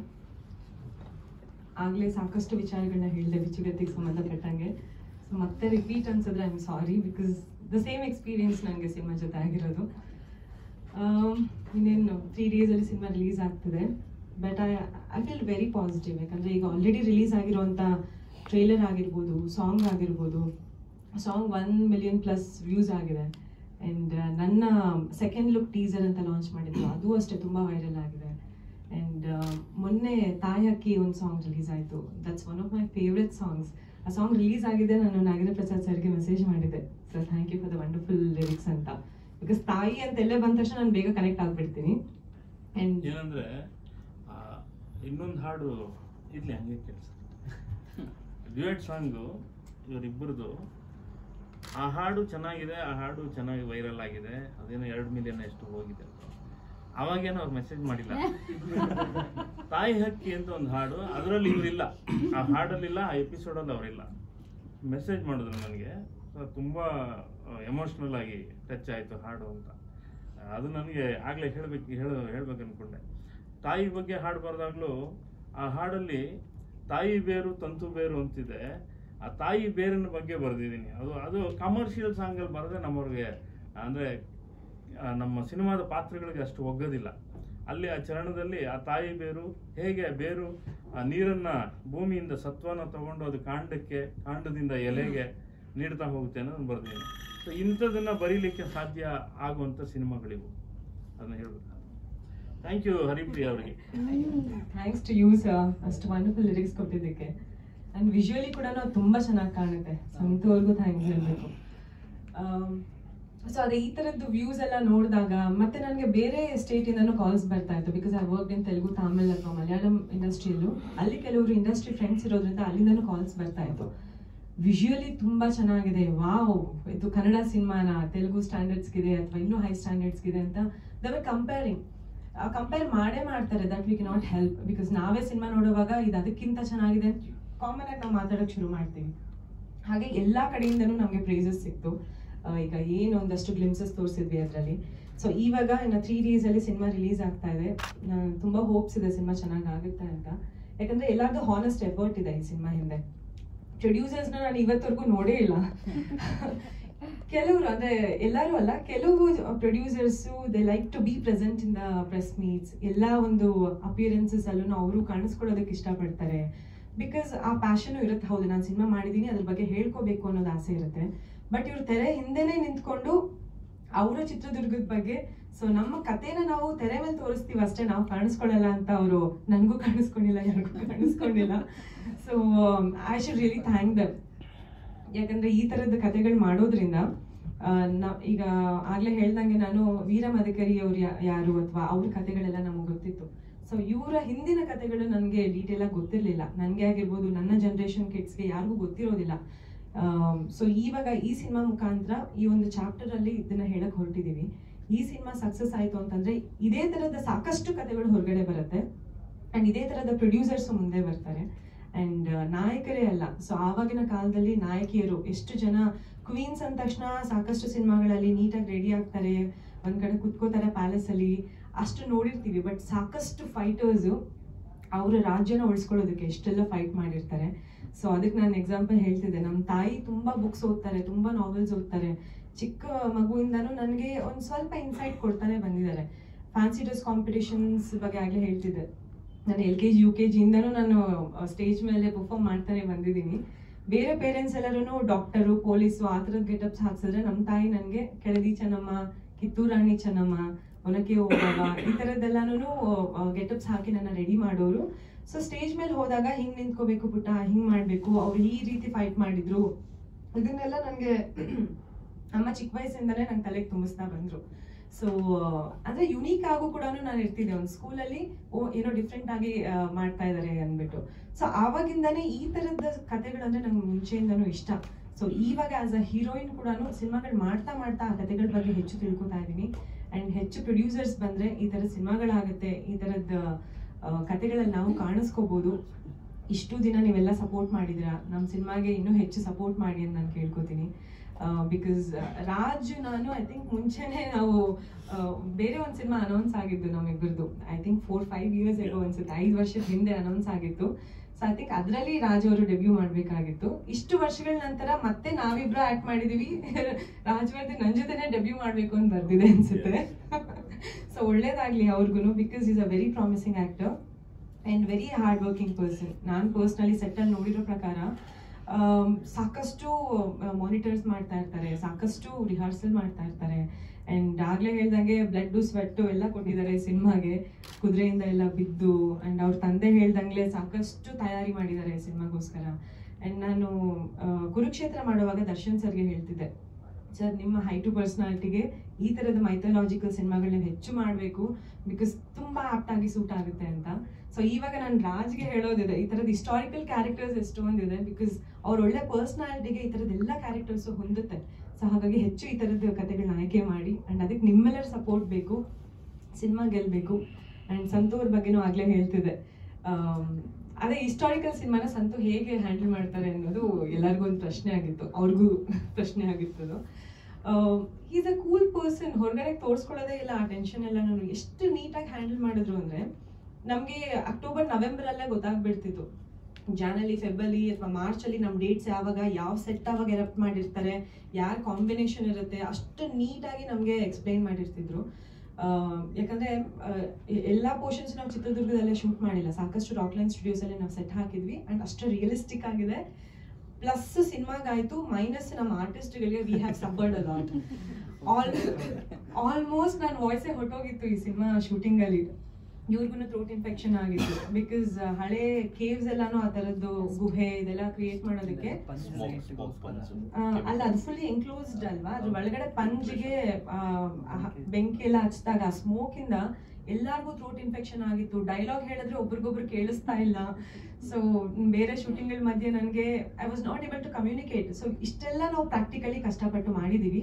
ಆಗಲೇ ಸಾಕಷ್ಟು ವಿಚಾರಗಳನ್ನ ಹೇಳಿದೆ ಬಿಚ್ಚುಗತ್ತಿಗೆ ಸಂಬಂಧಪಟ್ಟಂಗೆ ಸೊ ಮತ್ತೆ ರಿಪೀಟ್ ಅನ್ಸಿದ್ರೆ I am sorry because the same experience ನನಗೆ ಸಿನಿಮಾ ಜೊತೆ ಆಗಿರೋದು ಆಮ್, ಇನ್ನೇನು ತ್ರೀ ಡೇಸಲ್ಲಿ ಸಿನಿಮಾ ರಿಲೀಸ್ ಆಗ್ತಿದೆ but I I feel very positive ಯಾಕಂದರೆ ಈಗ ಆಲ್ರೆಡಿ ರಿಲೀಸ್ ಆಗಿರುವಂಥ ಟ್ರೇಲರ್ ಆಗಿರ್ಬೋದು ಸಾಂಗ್ ಆಗಿರ್ಬೋದು song one million plus views ಆಗಿದೆ ಆ್ಯಂಡ್ ನನ್ನ ಸೆಕೆಂಡ್ ಲುಕ್ ಟೀಸರ್ ಅಂತ ಲಾಂಚ್ ಮಾಡಿದ್ರು ಅದು ಅಷ್ಟೇ ತುಂಬ ವೈರಲ್ ಆಗಿದೆ ಆ್ಯಂಡ್ ಮೊನ್ನೆ ತಾಯಿ ಹಕ್ಕಿ ಒಂದು ಸಾಂಗ್ ರಿಲೀಸ್ ಆಯಿತು that's one of my favourite songs ಆ ಸಾಂಗ್ ರಿಲೀಸ್ ಆಗಿದೆ ನಾನು ನಾಗೇಂದ್ರ ಪ್ರಸಾದ್ ಸರ್ಗೆ ಮೆಸೇಜ್ ಮಾಡಿದ್ದೆ sir thank you for the wonderful lyrics ಅಂತ ಬಿಕಾಸ್ ತಾಯಿ ಅಂತ ಎಲ್ಲೇ ಬಂದ ತಕ್ಷಣ ನಾನು ಬೇಗ ಕನೆಕ್ಟ್ ಆಗ್ಬಿಡ್ತೀನಿ ಆ್ಯಂಡ್ ಏನಂದ್ರೆ ಇನ್ನೊಂದು ಹಾಡು ಇರ್ಲಿ ಹಂಗೆ ಕೆಲಸ ಡ್ಯುಯೆಟ್ ಸಾಂಗು ಇವರಿಬ್ಬರದು ಆ ಹಾಡು ಚೆನ್ನಾಗಿದೆ ಆ ಹಾಡು ಚೆನ್ನಾಗಿ ವೈರಲ್ ಆಗಿದೆ ಅದೇನೋ ಎರಡು ಮಿಲಿಯನ್ ಎಷ್ಟು ಹೋಗಿದೆ ಅಂತ ಅವಾಗೇನೋ ಅವ್ರು ಮೆಸೇಜ್ ಮಾಡಿಲ್ಲ ತಾಯಿ ಹಕ್ಕಿ ಅಂತ ಒಂದು ಹಾಡು ಅದರಲ್ಲಿ ಇವರಿಲ್ಲ ಆ ಹಾಡಲ್ಲಿಲ್ಲ ಆ ಎಪಿಸೋಡಲ್ಲಿ ಅವರಿಲ್ಲ ಮೆಸೇಜ್ ಮಾಡಿದ್ರು ನನಗೆ ತುಂಬ ಎಮೋಷ್ನಲ್ ಆಗಿ ಟಚ್ ಆಯಿತು ಹಾಡು ಅಂತ ಅದು ನನಗೆ ಆಗಲೇ ಹೇಳಬೇಕು ಹೇಳ ಹೇಳ್ಬೇಕು ಅನ್ಕೊಂಡೆ ತಾಯಿ ಬಗ್ಗೆ ಹಾಡು ಬರೆದಾಗಲೂ ಆ ಹಾಡಲ್ಲಿ ತಾಯಿ ಬೇರು ತಂತು ಬೇರು ಅಂತಿದೆ ಆ ತಾಯಿ ಬೇರಿನ ಬಗ್ಗೆ ಬರೆದಿದ್ದೀನಿ ಅದು ಅದು ಕಮರ್ಷಿಯಲ್ ಸಾಂಗಲ್ಲಿ ಬರೆದ್ರೆ ನಮ್ಮವ್ರಿಗೆ ಅಂದರೆ ನಮ್ಮ ಸಿನಿಮಾದ ಪಾತ್ರಗಳಿಗೆ ಅಷ್ಟು ಒಗ್ಗೋದಿಲ್ಲ ಅಲ್ಲಿ ಆ ಚರಣದಲ್ಲಿ ಆ ತಾಯಿ ಬೇರು ಹೇಗೆ ಬೇರು ಆ ನೀರನ್ನ ಭೂಮಿಯಿಂದ ಸತ್ವನ ತಗೊಂಡು ಅದು ಕಾಂಡಕ್ಕೆ ಕಾಂಡದಿಂದ ಎಲೆಗೆ ನೀಡ್ತಾ ಹೋಗುತ್ತೆ ಅನ್ನೋದು ಬರ್ದಿದ್ದೀನಿ ಸೊ ಇಂಥದನ್ನ ಬರೀಲಿಕ್ಕೆ ಸಾಧ್ಯ ಆಗುವಂಥ ಸಿನಿಮಾಗಳಿವು ಅದನ್ನ ಹೇಳ್ಬೇಕು ಥ್ಯಾಂಕ್ ಯು ಹರಿಪ್ರಿಯ ಅವರಿಗೆ ಥ್ಯಾಂಕ್ಸ್ ಟು ಯು ಸರ್ ಅಷ್ಟು ವಂಡರ್ಫುಲ್ ಲಿರಿಕ್ಸ್ ಕೊಟ್ಟಿದ್ದಕ್ಕೆ ಆ್ಯಂಡ್ ವಿಜುವಲಿ ಕೂಡ ನಾವು ತುಂಬ ಚೆನ್ನಾಗಿ ಕಾಣುತ್ತೆ ಸಂತೋರ್ಗೂ ಥ್ಯಾಂಕ್ಸ್ ಹೇಳಬೇಕು ಸೊ ಅದೇ ಈ ಥರದ್ದು ವ್ಯೂಸ್ ಎಲ್ಲ ನೋಡಿದಾಗ ಮತ್ತೆ ನನಗೆ ಬೇರೆ ಸ್ಟೇಟಿಂದನೂ ಕಾಲ್ಸ್ ಬರ್ತಾ ಇತ್ತು because I work in Telugu Tamil ಅಥವಾ ಮಲಯಾಳಂ ಇಂಡಸ್ಟ್ರಿಯಲ್ಲೂ ಅಲ್ಲಿ ಕೆಲವರು ಇಂಡಸ್ಟ್ರಿ ಫ್ರೆಂಡ್ಸ್ ಇರೋದ್ರಿಂದ ಅಲ್ಲಿಂದನೂ ಕಾಲ್ಸ್ ಬರ್ತಾ ಇತ್ತು ವಿಜುವಲಿ ತುಂಬಾ ಚೆನ್ನಾಗಿದೆ ವಾವ್ ಇದು ಕನ್ನಡ ಸಿನಿಮಾನ ತೆಲುಗು ಸ್ಟ್ಯಾಂಡರ್ಡ್ಸ್ಗಿದೆ ಅಥವಾ ಇನ್ನೂ ಹೈ ಸ್ಟ್ಯಾಂಡರ್ಡ್ಸ್ಗಿದೆ ಅಂತ ದವರ್ ಕಂಪೇರಿಂಗ್ ಕಂಪೇರ್ ಮಾಡೇ ಮಾಡ್ತಾರೆ that we can not help because ನಾವೇ ಸಿನಿಮಾ ನೋಡುವಾಗ ಇದು ಅದಕ್ಕಿಂತ ಚೆನ್ನಾಗಿದೆ ಕಾಮನ್ ಆಗಿ ನಾವು ಮಾತಾಡೋಕೆ ಶುರು ಮಾಡ್ತೀವಿ ಹಾಗೆ ಎಲ್ಲ ಕಡೆಯಿಂದನೂ ನಮಗೆ ಪ್ರೈಸಸ್ ಸಿಕ್ತು ಆ, ಈಗ ಏನು ಒಂದಷ್ಟು ಗ್ಲಿಮ್ಸಸ್ ತೋರಿಸಿದ್ವಿ ಅದರಲ್ಲಿ ಸೊ ಇವಾಗ ಇನ್ನು ತ್ರೀ ಡೇಸಲ್ಲಿ ಸಿನಿಮಾ ರಿಲೀಸ್ ಆಗ್ತಾ ಇದೆ ನಾನು ತುಂಬ ಹೋಪ್ಸ್ ಇದೆ ಸಿನಿಮಾ ಚೆನ್ನಾಗಿ ಆಗುತ್ತೆ ಅಂತ ಯಾಕಂದ್ರೆ ಎಲ್ಲರದ್ದು ಹಾನೆಸ್ಟ್ ಎಫರ್ಟ್ ಇದೆ ಈ ಸಿನಿಮಾ ಹಿಂದೆ ಪ್ರೊಡ್ಯೂಸರ್ಸ್ನ ನಾನು ಇವತ್ತವರೆಗೂ ನೋಡೇ ಇಲ್ಲ ಕೆಲವರು ಅಂದ್ರೆ ಎಲ್ಲರೂ ಅಲ್ಲ ಕೆಲವು producers they like to be present in the press meets ಎಲ್ಲ ಒಂದು ಅಪಿಯರೆನ್ಸಸ್ ಅಲ್ಲೂ ಅವರು ಕಾಣಿಸ್ಕೊಳ್ಳೋದಕ್ಕೆ ಇಷ್ಟಪಡ್ತಾರೆ ಬಿಕಾಸ್ ಆ ಪ್ಯಾಷನು ಇರುತ್ತೆ ಹೌದು ನಾನು ಸಿನಿಮಾ ಮಾಡಿದ್ದೀನಿ ಅದ್ರ ಬಗ್ಗೆ ಹೇಳ್ಕೋಬೇಕು ಅನ್ನೋದು ಆಸೆ ಇರುತ್ತೆ ಬಟ್ ಇವ್ರು ತೆರೆ ಹಿಂದೆನೆ ನಿಂತ್ಕೊಂಡು ಅವರ ಚಿತ್ರದುರ್ಗದ ಬಗ್ಗೆ ಸೊ ನಮ್ಮ ಕಥೆನ ನಾವು ತೆರೆ ಮೇಲೆ ತೋರಿಸ್ತೀವಿ ಅಷ್ಟೇ ನಾವು ಕಾಣಿಸ್ಕೊಳ್ಳಲ್ಲ ಅಂತ ಅವರು ನನಗೂ ಕಾಣಿಸ್ಕೊಂಡಿಲ್ಲ ಯಾರಿಗೂ ಕಾಣಿಸ್ಕೊಂಡಿಲ್ಲ so I should really thank them ಯಾಕಂದ್ರೆ ಈ ತರದ ಕಥೆಗಳು ಮಾಡೋದ್ರಿಂದ ಆ, ನಾ- ಈಗ ಆಗ್ಲೇ ಹೇಳ್ದಂಗೆ ನಾನು ವೀರ ಮದಕರಿ ಅವ್ರು ಯಾ- ಯಾರು ಅಥವಾ ಅವ್ರ ಕಥೆಗಳೆಲ್ಲ ನಮಗೆ ಗೊತ್ತಿತ್ತು ಸೊ ಇವರ ಹಿಂದಿನ ಕಥೆಗಳು ನನಗೆ ಡೀಟೇಲ್ ಆಗಿ ಗೊತ್ತಿರಲಿಲ್ಲ ನನಗೆ ಆಗಿರ್ಬೋದು ನನ್ನ ಜನರೇಷನ್ ಕಿಡ್ಸ್ಗೆ ಯಾರಿಗೂ ಗೊತ್ತಿರೋದಿಲ್ಲ ಸೊ ಇವಾಗ ಈ ಸಿನಿಮಾ ಮುಖಾಂತರ ಈ ಒಂದು ಚಾಪ್ಟರ್ ಅಲ್ಲಿ ಇದನ್ನ ಹೇಳಕ್ ಹೊರಟಿದೀವಿ ಈ ಸಿನಿಮಾ ಸಕ್ಸಸ್ ಆಯ್ತು ಅಂತಂದ್ರೆ ಇದೇ ತರದ ಸಾಕಷ್ಟು ಕಥೆಗಳು ಹೊರಗಡೆ ಬರುತ್ತೆ ಅಂಡ್ ಇದೇ ತರದ ಪ್ರೊಡ್ಯೂಸರ್ಸ್ ಮುಂದೆ ಬರ್ತಾರೆ ಅಂಡ್ ನಾಯಕರೇ ಅಲ್ಲ ಸೊ ಆವಾಗಿನ ಕಾಲದಲ್ಲಿ ನಾಯಕಿಯರು ಎಷ್ಟು ಜನ ಕ್ವೀನ್ಸ್ ಅಂದ ತಕ್ಷಣ ಸಾಕಷ್ಟು ಸಿನಿಮಾಗಳಲ್ಲಿ ನೀಟಾಗಿ ರೆಡಿ ಆಗ್ತಾರೆ ಒಂದ್ ಕಡೆ ಕುತ್ಕೋತಾರೆ ಪ್ಯಾಲೇಸ್ ಅಲ್ಲಿ ಅಷ್ಟು ನೋಡಿರ್ತೀವಿ ಬಟ್ ಸಾಕಷ್ಟು ಫೈಟರ್ಸ್ ಅವರ ರಾಜ್ಯನ ಉಳಿಸ್ಕೊಳ್ಳೋದಕ್ಕೆ ಎಷ್ಟೆಲ್ಲ ಫೈಟ್ ಮಾಡಿರ್ತಾರೆ ಸೊ ಅದಕ್ಕೆ ನಾನು ಎಕ್ಸಾಂಪಲ್ ಹೇಳ್ತಿದ್ದೆ ನಮ್ಮ ತಾಯಿ ತುಂಬಾ ಬುಕ್ಸ್ ಓದ್ತಾರೆ ತುಂಬಾ ನಾವೆಲ್ಸ್ ಓದ್ತಾರೆ ಚಿಕ್ಕ ಮಗುವಿಂದನೂ ನನಗೆ ಒಂದು ಸ್ವಲ್ಪ ಇನ್ಸೈಟ್ ಕೊಡ್ತಾನೆ ಬಂದಿದ್ದಾರೆ ಫ್ಯಾನ್ಸಿ ಡ್ರೆಸ್ ಕಾಂಪಿಟೇಷನ್ಸ್ ಬಗ್ಗೆ ಆಗಲೇ ಹೇಳ್ತಿದ್ದೆ ನಾನು L K G U K ಜಿಯಿಂದನೂ ನಾನು ಸ್ಟೇಜ್ ಮೇಲೆ ಪರ್ಫಾರ್ಮ್ ಮಾಡ್ತಾನೆ ಬಂದಿದ್ದೀನಿ ಬೇರೆ ಪೇರೆಂಟ್ಸ್ ಎಲ್ಲರೂ ಡಾಕ್ಟರು ಪೊಲೀಸು ಆ ಥರದ ಗೆಟಪ್ಸ್ ಹಾಕ್ಸಿದ್ರೆ ನಮ್ಮ ತಾಯಿ ನನಗೆ ಕೆಳದಿ ಚೆನ್ನಮ್ಮ ಕಿತ್ತೂರು ರಾಣಿ ಚೆನ್ನಮ್ಮ ಒನಕೆ ಹೋಗುವಾಗ ಈ ಥರದ್ದೆಲ್ಲನೂ ಗೆಟಪ್ಸ್ ಹಾಕಿ ನನ್ನ ರೆಡಿ ಮಾಡೋರು ಸೊ ಸ್ಟೇಜ್ ಮೇಲೆ ಹೋದಾಗ ಹಿಂಗ್ ನಿಂತ್ಕೋಬೇಕು ಪುಟ್ಟ ಹಿಂಗ್ ಮಾಡ್ಬೇಕು ಅವ್ರು ಈ ರೀತಿ ಫೈಟ್ ಮಾಡಿದ್ರು ಇದನ್ನೆಲ್ಲ ನನಗೆ ಅಮ್ಮ ಚಿಕ್ಕ ವಯಸ್ಸಿಂದಲೇ ನಂಗೆ ತಲೆಗೆ ತುಂಬಿಸ್ತಾ ಬಂದ್ರು ಸೊ ಅಂದ್ರೆ ಯುನೀಕ್ ಆಗು ಕೂಡ ನಾನು ಇರ್ತಿದ್ದೆ ಒಂದು ಸ್ಕೂಲಲ್ಲಿ ಓ ಏನೋ ಡಿಫ್ರೆಂಟ್ ಆಗಿ ಆ, ಮಾಡ್ತಾ ಇದಾರೆ ಅಂದ್ಬಿಟ್ಟು ಸೊ ಆವಾಗಿಂದಾನೇ ಈ ತರದ ಕಥೆಗಳಂದ್ರೆ ನಂಗೆ ಮುಂಚೆಯಿಂದನೂ ಇಷ್ಟ ಸೊ ಇವಾಗ ಆಸ್ ಅ ಹೀರೋಯಿನ್ ಕೂಡ ಸಿನಿಮಾಗಳು ಮಾಡ್ತಾ ಮಾಡ್ತಾ ಆ ಕಥೆಗಳ ಬಗ್ಗೆ ಹೆಚ್ಚು ತಿಳ್ಕೊತಾ ಇದ್ದೀನಿ ಅಂಡ್ ಹೆಚ್ಚು ಪ್ರೊಡ್ಯೂಸರ್ಸ್ ಬಂದ್ರೆ ಈ ತರ ಸಿನಿಮಾಗಳಾಗುತ್ತೆ ಈ ತರದ ಕಥೆಗಳಲ್ಲಿ ನಾವು ಕಾಣಿಸ್ಕೋಬಹುದು ಇಷ್ಟು ದಿನ ನೀವೆಲ್ಲ ಸಪೋರ್ಟ್ ಮಾಡಿದಿರಾ ನಮ್ಮ ಸಿನಿಮಾಗೆ ಇನ್ನೂ ಹೆಚ್ಚು ಸಪೋರ್ಟ್ ಮಾಡಿ ಅಂತ ನಾನು ಕೇಳ್ಕೊತೀನಿ ಬಿಕಾಸ್ ರಾಜ್ ನಾನು ಐ ಥಿಂಕ್ ಮುಂಚೆನೆ ನಾವು ಆ, ಬೇರೆ ಒಂದು ಸಿನಿಮಾ ಅನೌನ್ಸ್ ಆಗಿದ್ದು ನಮ್ಮಿಬ್ಬರದು I think four five years ago ಅನ್ಸುತ್ತೆ ಐದು ವರ್ಷದ ಹಿಂದೆ ಅನೌನ್ಸ್ ಆಗಿತ್ತು ಸೊ ಐ ಥಿಂಕ್ ಅದರಲ್ಲಿ ರಾಜ್ ಅವರು ಡೆಬ್ಯೂ ಮಾಡಬೇಕಾಗಿತ್ತು ಇಷ್ಟು ವರ್ಷಗಳ ನಂತರ ಮತ್ತೆ ನಾವಿಬ್ರು ಆಕ್ಟ್ ಮಾಡಿದೀವಿ ರಾಜವರ್ಧನ್ ನನ್ನ ಜೊತೆನೆ ಡೆಬ್ಯೂ ಮಾಡಬೇಕು ಅಂತ ಬರ್ದಿದೆ ಅನ್ಸುತ್ತೆ ಸೊ ಒಳ್ಳೇದಾಗ್ಲಿ ಅವ್ರಿಗೂ because is a very promising actor and very hard working person ನಾನು ಪರ್ಸ್ನಲಿ ಸೆಟ್ಟಲ್ಲಿ ನೋಡಿರೋ ಪ್ರಕಾರ ಆಮ್, ಸಾಕಷ್ಟು ಮಾನಿಟರ್ಸ್ ಮಾಡ್ತಾ ಇರ್ತಾರೆ ಸಾಕಷ್ಟು ರಿಹರ್ಸಲ್ ಮಾಡ್ತಾ ಇರ್ತಾರೆ ಆ್ಯಂಡ್ ಆಗಲೇ ಹೇಳ್ದಂಗೆ ಬ್ಲಡ್ಡು ಸ್ವೆಟ್ಟು ಎಲ್ಲ ಕೊಟ್ಟಿದ್ದಾರೆ ಸಿನಿಮಾಗೆ ಕುದುರೆಯಿಂದ ಎಲ್ಲ ಬಿದ್ದು ಆ್ಯಂಡ್ ಅವ್ರ ತಂದೆ ಹೇಳ್ದಂಗೆ ಸಾಕಷ್ಟು ತಯಾರಿ ಮಾಡಿದ್ದಾರೆ ಸಿನಿಮಾಗೋಸ್ಕರ ಆ್ಯಂಡ್ ನಾನು ಆ, ಕುರುಕ್ಷೇತ್ರ ಮಾಡುವಾಗ ದರ್ಶನ್ ಸರ್ಗೆ ಹೇಳ್ತಿದ್ದೆ ಸರ್ ನಿಮ್ಮ ಹೈ ಟು ಪರ್ಸನಾಲಿಟಿಗೆ ಈ ಥರದ ಮೈಥಾಲಜಿಕಲ್ ಸಿನಿಮಾಗಳನ್ನ ಹೆಚ್ಚು ಮಾಡಬೇಕು ಬಿಕಾಸ್ ತುಂಬ ಆಪ್ಟ್ ಆಗಿ ಸೂಟ್ ಆಗುತ್ತೆ ಅಂತ ಸೊ ಇವಾಗ ನಾನು ರಾಜ್ಗೆ ಹೇಳೋದಿದೆ ಈ ಥರದ ಹಿಸ್ಟಾರಿಕಲ್ ಕ್ಯಾರೆಕ್ಟರ್ಸ್ ಎಷ್ಟೊಂದಿದೆ ಬಿಕಾಸ್ ಅವ್ರ ಒಳ್ಳೆ ಪರ್ಸನಾಲಿಟಿಗೆ ಈ ಥರದ ಎಲ್ಲ ಕ್ಯಾರೆಕ್ಟರ್ಸು ಹೊಂದುತ್ತೆ ಸೊ ಹಾಗಾಗಿ ಹೆಚ್ಚು ಈ ಥರದ ಕಥೆಗಳನ್ನ ಆಯ್ಕೆ ಮಾಡಿ ಆ್ಯಂಡ್ ಅದಕ್ಕೆ ನಿಮ್ಮೆಲ್ಲರ ಸಪೋರ್ಟ್ ಬೇಕು ಸಿನಿಮಾ ಗೆಲ್ಲಬೇಕು ಆ್ಯಂಡ್ ಸಂತು ಅವ್ರ ಬಗ್ಗೆನೂ ಆಗಲೇ ಹೇಳ್ತಿದ್ದೆ ಆಮ್, ಅದೇ ಹಿಸ್ಟಾರಿಕಲ್ ಸಿನಿಮಾನ ಸಂತು ಹೇಗೆ ಹ್ಯಾಂಡಲ್ ಮಾಡ್ತಾರೆ ಅನ್ನೋದು ಎಲ್ಲರಿಗೂ ಒಂದು ಪ್ರಶ್ನೆ ಆಗಿತ್ತು ಅವ್ರಿಗೂ ಪ್ರಶ್ನೆ ಆಗಿತ್ತು ಈಸ್ ಅ ಕೂಲ್ ಪರ್ಸನ್ ಹೊರಗಡೆ ತೋರಿಸ್ಕೊಳ್ಳೋದೇ ಇಲ್ಲ ಆ ಟೆನ್ಷನ್ ಎಲ್ಲ ನಾನು ಎಷ್ಟು ನೀಟಾಗಿ ಹ್ಯಾಂಡಲ್ ಮಾಡಿದ್ರು ಅಂದ್ರೆ ನಮಗೆ ಅಕ್ಟೋಬರ್ ನವೆಂಬರ್ ಅಲ್ಲೇ ಗೊತ್ತಾಗ್ಬಿಡ್ತಿತ್ತು ಜಾನಲ್ಲಿ ಫೆಬಲ್ಲಿ ಅಥವಾ ಮಾರ್ಚ್ ಅಲ್ಲಿ ನಮ್ಮ ಡೇಟ್ಸ್ ಯಾವಾಗ ಯಾವ ಸೆಟ್ ಅವಾಗ ಎರಪ್ಟ್ ಮಾಡಿರ್ತಾರೆ ಯಾರ ಕಾಂಬಿನೇಷನ್ ಇರುತ್ತೆ ಅಷ್ಟು ನೀಟಾಗಿ ನಮಗೆ ಎಕ್ಸ್ಪ್ಲೈನ್ ಮಾಡಿರ್ತಿದ್ರು ಆ, ಯಾಕಂದ್ರೆ ಆ, ಎ- ಎಲ್ಲಾ ಪೋರ್ಷನ್ಸ್ ನಾವು ಚಿತ್ರದುರ್ಗದಲ್ಲೇ ಶೂಟ್ ಮಾಡಿಲ್ಲ ಸಾಕಷ್ಟು ರಾಕ್ಲೈನ್ ಸ್ಟುಡಿಯೋಸ್ ಅಲ್ಲಿ ನಾವು ಸೆಟ್ ಹಾಕಿದ್ವಿ ಅಂಡ್ ಅಷ್ಟು ರಿಯಲಿಸ್ಟಿಕ್ ಆಗಿದೆ ಪ್ಲಸ್ ಸಿನಿಮಾಗಾಯ್ತು ಮೈನಸ್ ನಮ್ಮ ಆರ್ಟಿಸ್ಟ್ಗಳಿಗೆ we have suffered a lot all almost ನನ್ನ ವಾಯ್ಸೇ ಹೊಟ್ಟೋಗಿತ್ತು ಈ ಸಿನಿಮಾ ಶೂಟಿಂಗ್ ಅಲ್ಲಿ ಇವ್ರಿಗೂ ಥ್ರೋಟ್ ಇನ್ಫೆಕ್ಷನ್ ಆಗಿತ್ತು ಬಿಕಾಸ್ ಹಳೆ ಕೇವ್ಸ್ ಎಲ್ಲಾನು ಆ ತರದ್ದು ಗುಹೆ ಇದೆಲ್ಲ ಕ್ರಿಯೇಟ್ ಮಾಡೋದಕ್ಕೆ ಸ್ಮೋಕ್ ಸ್ಮೋಕ್ ಪನ್ಸ್ ಆ, ಅಲ್ಲ ಅದು ಫುಲ್ಲಿ ಎನ್ಕ್ಲೋಸ್ಡ್ ಅಲ್ವಾ ಅದ್ರ ಒಳಗಡೆ ಪಂಜಿಗೆ ಆ, ಆ ಬೆಂಕಿ ಎಲ್ಲ ಹಚ್ಚಿದಾಗ ಆ ಸ್ಮೋಕ್ ಇಂದ ಎಲ್ಲಾರ್ಗೂ ಥ್ರೋಟ್ ಇನ್ಫೆಕ್ಷನ್ ಆಗಿತ್ತು ಡೈಲಾಗ್ ಹೇಳಿದ್ರೆ ಒಬ್ರಿಗೊಬ್ರು ಕೇಳಿಸ್ತಾ ಇಲ್ಲ ಸೊ ಬೇರೆ ಶೂಟಿಂಗ್ಗಳ ಮಧ್ಯೆ ನನಗೆ I was not able to communicate so ಇಷ್ಟೆಲ್ಲ ನಾವು ಪ್ರಾಕ್ಟಿಕಲಿ ಕಷ್ಟಪಟ್ಟು ಮಾಡಿದೀವಿ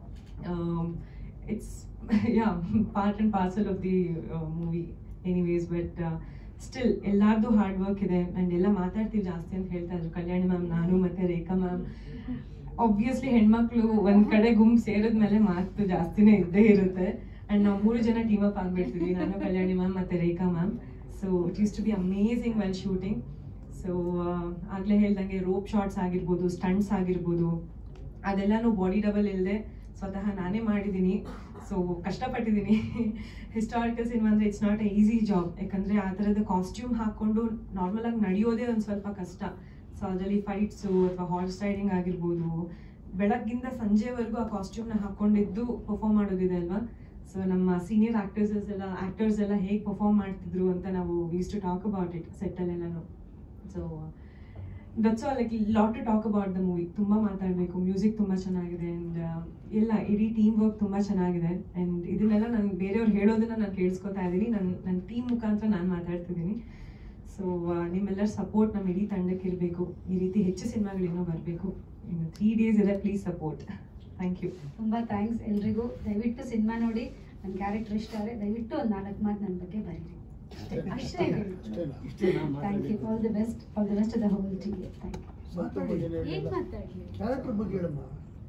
it's yeah part and parcel of the movie anyways but still ಎಲ್ಲಾರ್ದು ಹಾರ್ಡ್ ವರ್ಕ್ ಇದೆ ಅಂಡ್ ಎಲ್ಲ ಮಾತಾಡ್ತೀವಿ ಜಾಸ್ತಿ ಅಂತ ಹೇಳ್ತಾ ಇದ್ರು ಕಲ್ಯಾಣಿ ಮ್ಯಾಮ್ ನಾನು ಮತ್ತೆ ರೇಖಾ ಮ್ಯಾಮ್ ಆಬ್ವಿಯಸ್ಲಿ ಹೆಣ್ಮಕ್ಳು ಒಂದ್ ಕಡೆ ಗುಂಪು ಸೇರಿದ್ಮೇಲೆ ಮಾತು ಜಾಸ್ತಿನೇ ಇದ್ದೇ ಇರುತ್ತೆ ಅಂಡ್ ನಾವು ಮೂರು ಜನ ಟೀಮ್ ಅಪ್ ಆಗ್ಬಿಡ್ತೀವಿ ನಾನು ಕಲ್ಯಾಣಿ ಮ್ಯಾಮ್ ಮತ್ತೆ Rekha ma'am so it used to be amazing well shooting so ಆಗ್ಲೇ ಹೇಳ್ದಂಗೆ ರೋಪ್ ಶಾಟ್ಸ್ ಆಗಿರ್ಬೋದು ಸ್ಟಂಟ್ಸ್ ಆಗಿರ್ಬೋದು ಅದೆಲ್ಲಾನು ಬಾಡಿ ಡಬಲ್ ಇಲ್ಲದೆ ಸ್ವತಃ ನಾನೇ ಮಾಡಿದ್ದೀನಿ ಸೊ ಕಷ್ಟಪಟ್ಟಿದ್ದೀನಿ ಹಿಸ್ಟಾರಿಕಲ್ ಸಿನಿಮಾ ಅಂದರೆ it's not a easy job ಯಾಕಂದರೆ ಆ ಥರದ ಕಾಸ್ಟ್ಯೂಮ್ ಹಾಕ್ಕೊಂಡು ನಾರ್ಮಲ್ ಆಗಿ ನಡೆಯೋದೇ ಒಂದು ಸ್ವಲ್ಪ ಕಷ್ಟ ಸೊ ಅದರಲ್ಲಿ ಫೈಟ್ಸು ಅಥವಾ ಹಾರ್ಸ್ ರೈಡಿಂಗ್ ಆಗಿರ್ಬೋದು ಬೆಳಗ್ಗಿಂದ ಸಂಜೆವರೆಗೂ ಆ ಕಾಸ್ಟ್ಯೂಮ್ನ ಹಾಕ್ಕೊಂಡಿದ್ದು ಪರ್ಫಾರ್ಮ್ ಮಾಡೋದಿದೆ ಅಲ್ವಾ ಸೊ ನಮ್ಮ ಸೀನಿಯರ್ ಆಕ್ಟರ್ಸ್ ಎಲ್ಲ ಆಕ್ಟರ್ಸ್ ಎಲ್ಲ ಹೇಗೆ ಪರ್ಫಾರ್ಮ್ ಮಾಡ್ತಿದ್ರು ಅಂತ ನಾವು used to talk about it ಸೆಟ್ಟಲ್ಲೆಲ್ಲನೂ so that's all like lot to talk about the movie ತುಂಬ ಮಾತಾಡಬೇಕು ಮ್ಯೂಸಿಕ್ ತುಂಬ ಚೆನ್ನಾಗಿದೆ ಆ್ಯಂಡ್ ಎಲ್ಲ ಇಡೀ ಟೀಮ್ ವರ್ಕ್ ತುಂಬ ಚೆನ್ನಾಗಿದೆ ಆ್ಯಂಡ್ ಇದನ್ನೆಲ್ಲ ನಾನು ಬೇರೆಯವ್ರು ಹೇಳೋದನ್ನ ನಾನು ಕೇಳಿಸ್ಕೊತಾ ಇದ್ದೀನಿ ನನ್ನ ನನ್ನ ಟೀಮ್ ಮುಖಾಂತರ ನಾನು ಮಾತಾಡ್ತಿದ್ದೀನಿ ಸೊ ನಿಮ್ಮೆಲ್ಲರ ಸಪೋರ್ಟ್ ನಮ್ಮ ಇಡೀ ತಂಡಕ್ಕೆ ಇರಬೇಕು ಈ ರೀತಿ ಹೆಚ್ಚು ಸಿನಿಮಾಗಳು ಇನ್ನೂ ಬರಬೇಕು ಇನ್ನು ತ್ರೀ ಡೇಸ್ ಇದೆ ಪ್ಲೀಸ್ ಸಪೋರ್ಟ್ ಥ್ಯಾಂಕ್ ಯು ತುಂಬಾ ಥ್ಯಾಂಕ್ಸ್ ಎಲ್ರಿಗೂ ದಯವಿಟ್ಟು ಸಿನಿಮಾ ನೋಡಿ ನನ್ನ ಕ್ಯಾರೆಕ್ಟರ್ ಇಷ್ಟ ಆದರೆ ದಯವಿಟ್ಟು ಒಂದು ನಾಲ್ಕು ಮಾತು ನನ್ನ ಬಗ್ಗೆ ಬರೀರಿ ಅಷ್ಟೇ thank you all the best all the best the whole team thank you ಏನ್ ಮಾತಾಡ್ಲಿ ಕ್ಯಾರೆಕ್ಟರ್ ಬಗ್ಗೆ ಹೇಳಮ್ಮ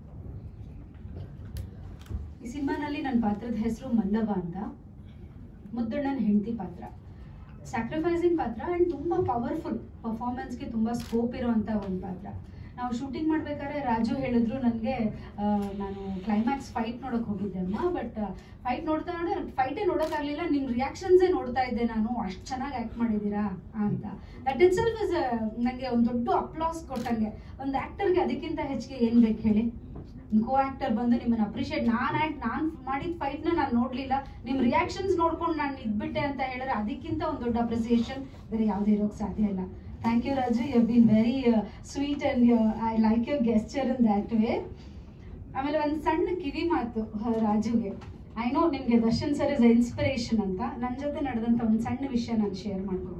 ಈ ಸಿನಿಮಾನಲ್ಲಿ ನನ್ನ ಪಾತ್ರದ ಹೆಸರು ಮಲ್ಲವ ಅಂತ ಮುದ್ದಣ್ಣನ ಹೆಂಡತಿ ಪಾತ್ರ ಸ್ಯಾಕ್ರಿಫೈಸಿಂಗ್ ಪಾತ್ರ ಆ್ಯಂಡ್ ತುಂಬ ಪವರ್ಫುಲ್ ಪರ್ಫಾರ್ಮೆನ್ಸ್ಗೆ ತುಂಬ ಸ್ಕೋಪ್ ಇರೋವಂಥ ಒಂದು ಪಾತ್ರ ನಾವು ಶೂಟಿಂಗ್ ಮಾಡ್ಬೇಕಾದ್ರೆ ರಾಜು ಹೇಳಿದ್ರು ನನಗೆ ನಾನು ಕ್ಲೈಮ್ಯಾಕ್ಸ್ ಫೈಟ್ ನೋಡಕ್ ಹೋಗಿದ್ದೆ ಅಮ್ಮ ಬಟ್ ಫೈಟ್ ನೋಡ್ತಾ ನೋಡಿದ್ರೆ ಫೈಟೇ ನೋಡೋಕ್ಕಾಗಲಿಲ್ಲ ನಿಮ್ಮ ರಿಯಾಕ್ಷನ್ಸೇ ನೋಡ್ತಾ ಇದ್ದೆ ನಾನು ಅಷ್ಟು ಚೆನ್ನಾಗಿ ಆ್ಯಕ್ಟ್ ಮಾಡಿದ್ದೀರಾ ಅಂತ ದಟ್ ಇಟ್ ಸೆಲ್ಫ್ ಇಸ್ ನನಗೆ ಒಂದು ದೊಡ್ಡ ಅಪ್ಲಾಸ್ ಕೊಟ್ಟಂಗೆ ಒಂದು ಆ್ಯಕ್ಟರ್ಗೆ ಅದಕ್ಕಿಂತ ಹೆಚ್ಚಿಗೆ ಏನು ಬೇಕು ಹೇಳಿ ಕೋ ಆಕ್ಟರ್ ಬಂದು ನಿಮ್ಮನ್ನ ಅಪ್ರಿಷಿಯೇಟ್ ನಾನ್ ಆಕ್ಟ್ ನಾನ್ ಮಾಡಿದ ಫೈಟ್ ನ ನಾನು ನೋಡ್ಲಿಲ್ಲ ನಿಮ್ ರಿಯಾಕ್ಷನ್ಸ್ ನೋಡ್ಕೊಂಡು ನಾನು ಇದ್ಬಿಟ್ಟೆ ಅಂತ ಹೇಳಿದ್ರೆ ಅದಕ್ಕಿಂತ ಒಂದು ದೊಡ್ಡ ಅಪ್ರಿಸಿಯೇಷನ್ ಬೇರೆ ಯಾವುದೇ ಇರೋಕ್ ಸಾಧ್ಯ ಇಲ್ಲ thank you Raju you been very sweet and I like your gesture in that way ಆಮೇಲೆ ಒಂದು ಸಣ್ಣ ಕಿವಿ ಮಾತು ಆ, ರಾಜುಗೆ ಐ ನೋ ನಿಮ್ಗೆ ದರ್ಶನ್ ಸರ್ ಇಸ್ ಇನ್ಸ್ಪಿರೇಷನ್ ಅಂತ ನನ್ನ ಜೊತೆ ನಡೆದಂತ ಒಂದು ಸಣ್ಣ ವಿಷಯ ನಾನು ಶೇರ್ ಮಾಡ್ಕೋಬೇಕು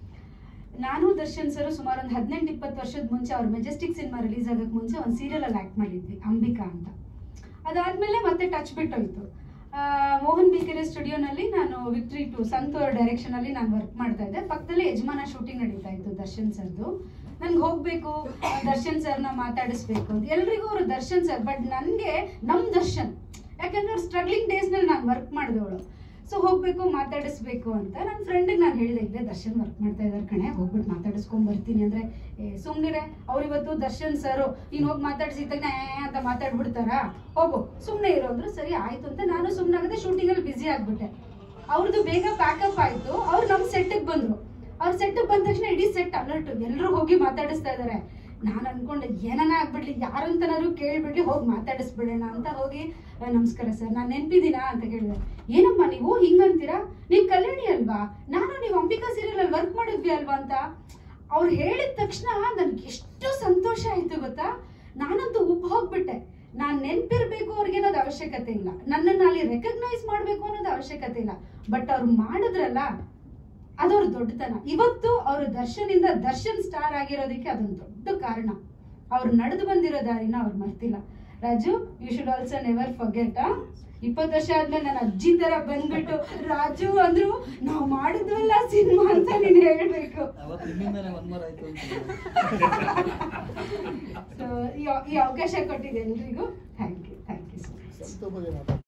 ನಾನು ದರ್ಶನ್ ಸರ್ ಸುಮಾರು ಒಂದು ಹದಿನೆಂಟು ಇಪ್ಪತ್ತು ವರ್ಷದ ಮುಂಚೆ ಅವ್ರ ಮೆಜೆಸ್ಟಿಕ್ ಸಿನಿಮಾ ರಿಲೀಸ್ ಆಗಕ್ಕೆ ಮುಂಚೆ ಒಂದು ಸೀರಿಯಲ್ ಅಲ್ಲಿ ಆಕ್ಟ್ ಮಾಡಿದ್ವಿ ಅಂಬಿಕಾ ಅಂತ ಅದಾದ್ಮೇಲೆ ಮತ್ತೆ ಟಚ್ ಬಿಟ್ಟೋಯ್ತು ಆ, ಮೋಹನ್ ಬಿಕೆರೆ ಸ್ಟುಡಿಯೋನಲ್ಲಿ ನಾನು ವಿಕ್ಟ್ರಿ ಟು ಸಂತ್ ಅವ್ರ ಡೈರೆಕ್ಷನ್ ಅಲ್ಲಿ ನಾನು ವರ್ಕ್ ಮಾಡ್ತಾ ಇದ್ದೆ ಪಕ್ಕದಲ್ಲಿ ಯಜಮಾನ ಶೂಟಿಂಗ್ ನಡೀತಾ ಇತ್ತು ದರ್ಶನ್ ಸರ್ದು ನನ್ಗೆ ಹೋಗ್ಬೇಕು ದರ್ಶನ್ ಸರ್ನ ಮಾತಾಡಿಸ್ಬೇಕು ಅಂತ ಎಲ್ರಿಗೂ ಅವರು ದರ್ಶನ್ ಸರ್ ಬಟ್ ನನಗೆ ನಮ್ ದರ್ಶನ್ ಯಾಕಂದ್ರೆ ಅವ್ರು ಸ್ಟ್ರಗ್ಲಿಂಗ್ ಡೇಸ್ನಲ್ಲಿ ನಾನು ವರ್ಕ್ ಮಾಡಿದವಳು ಸೊ ಹೋಗ್ಬೇಕು ಮಾತಾಡಿಸ್ಬೇಕು ಅಂತ ನನ್ನ ಫ್ರೆಂಡಿಗೆ ನಾನು ಹೇಳಿದೆ ಇಲ್ಲೇ ದರ್ಶನ್ ವರ್ಕ್ ಮಾಡ್ತಾ ಇದ್ದಾರೆ ಕಣೆ ಹೋಗ್ಬಿಟ್ಟು ಮಾತಾಡಿಸ್ಕೊಂಡ್ ಬರ್ತೀನಿ ಅಂದ್ರೆ ಏ ಸುಮ್ನಿರೆ ಅವ್ರು ಇವತ್ತು ದರ್ಶನ್ ಸರ್ ನೀನ್ ಹೋಗಿ ಮಾತಾಡಿಸಿ ತಕ್ಷಣ ಏ ಅಂತ ಮಾತಾಡ್ಬಿಡ್ತಾರಾ ಹೋಗು ಸುಮ್ನೆ ಇರೋ ಅಂದ್ರು ಸರಿ ಆಯ್ತು ಅಂತ ನಾನು ಸುಮ್ನೆ ಆಗದೆ ಶೂಟಿಂಗ್ ಅಲ್ಲಿ ಬಿಸಿ ಆಗ್ಬಿಟ್ಟೆ ಅವ್ರದ್ದು ಬೇಗ ಪ್ಯಾಕಪ್ ಆಯ್ತು ಅವ್ರು ನಮ್ಮ ಸೆಟ್ಟಿಗೆ ಬಂದ್ರು ಅವ್ರ ಸೆಟ್ಟಿಗೆ ಬಂದ ತಕ್ಷಣ ಇಡೀ ಸೆಟ್ ಅಲರ್ಟ್ ಎಲ್ಲರೂ ಹೋಗಿ ಮಾತಾಡಿಸ್ತಾ ಇದಾರೆ ನಾನು ಅನ್ಕೊಂಡೆ ಏನನ ಆಗ್ಬಿಡ್ಲಿ ಯಾರಂತನಾದ್ರು ಕೇಳ್ಬಿಡ್ಲಿ ಹೋಗಿ ಮಾತಾಡಿಸ್ಬಿಡೋಣ ಅಂತ ಹೋಗಿ "ಆ, ನಮಸ್ಕಾರ ಸರ್ ನಾನು ನೆನ್ಪಿದ್ದೀನಾ ಅಂತ ಕೇಳಿದೆ ಏನಮ್ಮ ನೀವು ಹಿಂಗಂತೀರಾ ನೀವು ಕಲ್ಯಾಣಿ ಅಲ್ವಾ ನಾನು ನೀವು ಅಂಬಿಕಾ ಸೀರಿಯಲ್ ಅಲ್ಲಿ ವರ್ಕ್ ಮಾಡಿದ್ವಿ ಅಲ್ವಾ ಅಂತ ಅವ್ರು ಹೇಳಿದ ತಕ್ಷಣ ನನ್ಗೆ ಎಷ್ಟು ಸಂತೋಷ ಆಯ್ತು ಗೊತ್ತಾ ನಾನಂತೂ ಉಪ್ಪು ಹೋಗ್ಬಿಟ್ಟೆ ನಾನ್ ನೆನ್ಪಿರ್ಬೇಕು ಅವ್ರಿಗೆ ಅನ್ನೋದು ಅವಶ್ಯಕತೆ ಇಲ್ಲ ನನ್ನನ್ನು ಅಲ್ಲಿ ರೆಕಗ್ನೈಸ್ ಮಾಡ್ಬೇಕು ಅನ್ನೋದು ಅವಶ್ಯಕತೆ ಇಲ್ಲ ಬಟ್ ಅವ್ರು ಮಾಡಿದ್ರಲ್ಲ ಅದವ್ರ ದೊಡ್ಡತನ ಇವತ್ತು ಅವರು ದರ್ಶನಿಂದ ದರ್ಶನ್ ಸ್ಟಾರ್ ಆಗಿರೋದಕ್ಕೆ ಅದೊಂದು ದೊಡ್ಡ ಕಾರಣ ಅವ್ರು ನಡೆದು ಬಂದಿರೋ ದಾರಿನ ಅವ್ರು ಮರ್ತಿಲ್ಲ Raju you should also never forget ಇಪ್ಪತ್ತು ವರ್ಷ ಆದ್ಮೇಲೆ ನನ್ನ ಅಜ್ಜಿ ತರ ಬಂದ್ಬಿಟ್ಟು ರಾಜು ಅಂದ್ರು ನಾವು ಮಾಡಿದ್ವಲ್ಲ ಸಿನಿಮಾ ಅಂತ ನೀನ್ ಹೇಳ್ಬೇಕು ಅವತ್ತು ನಿಮ್ಮಿಂದನೇ ಒಂದ್ ಮರ ಆಯ್ತು ಸೊ ಈ ಈ ಅವಕಾಶ ಕೊಟ್ಟಿದೆ ಎಲ್ರಿಗೂ thank you thank you so much Santhosh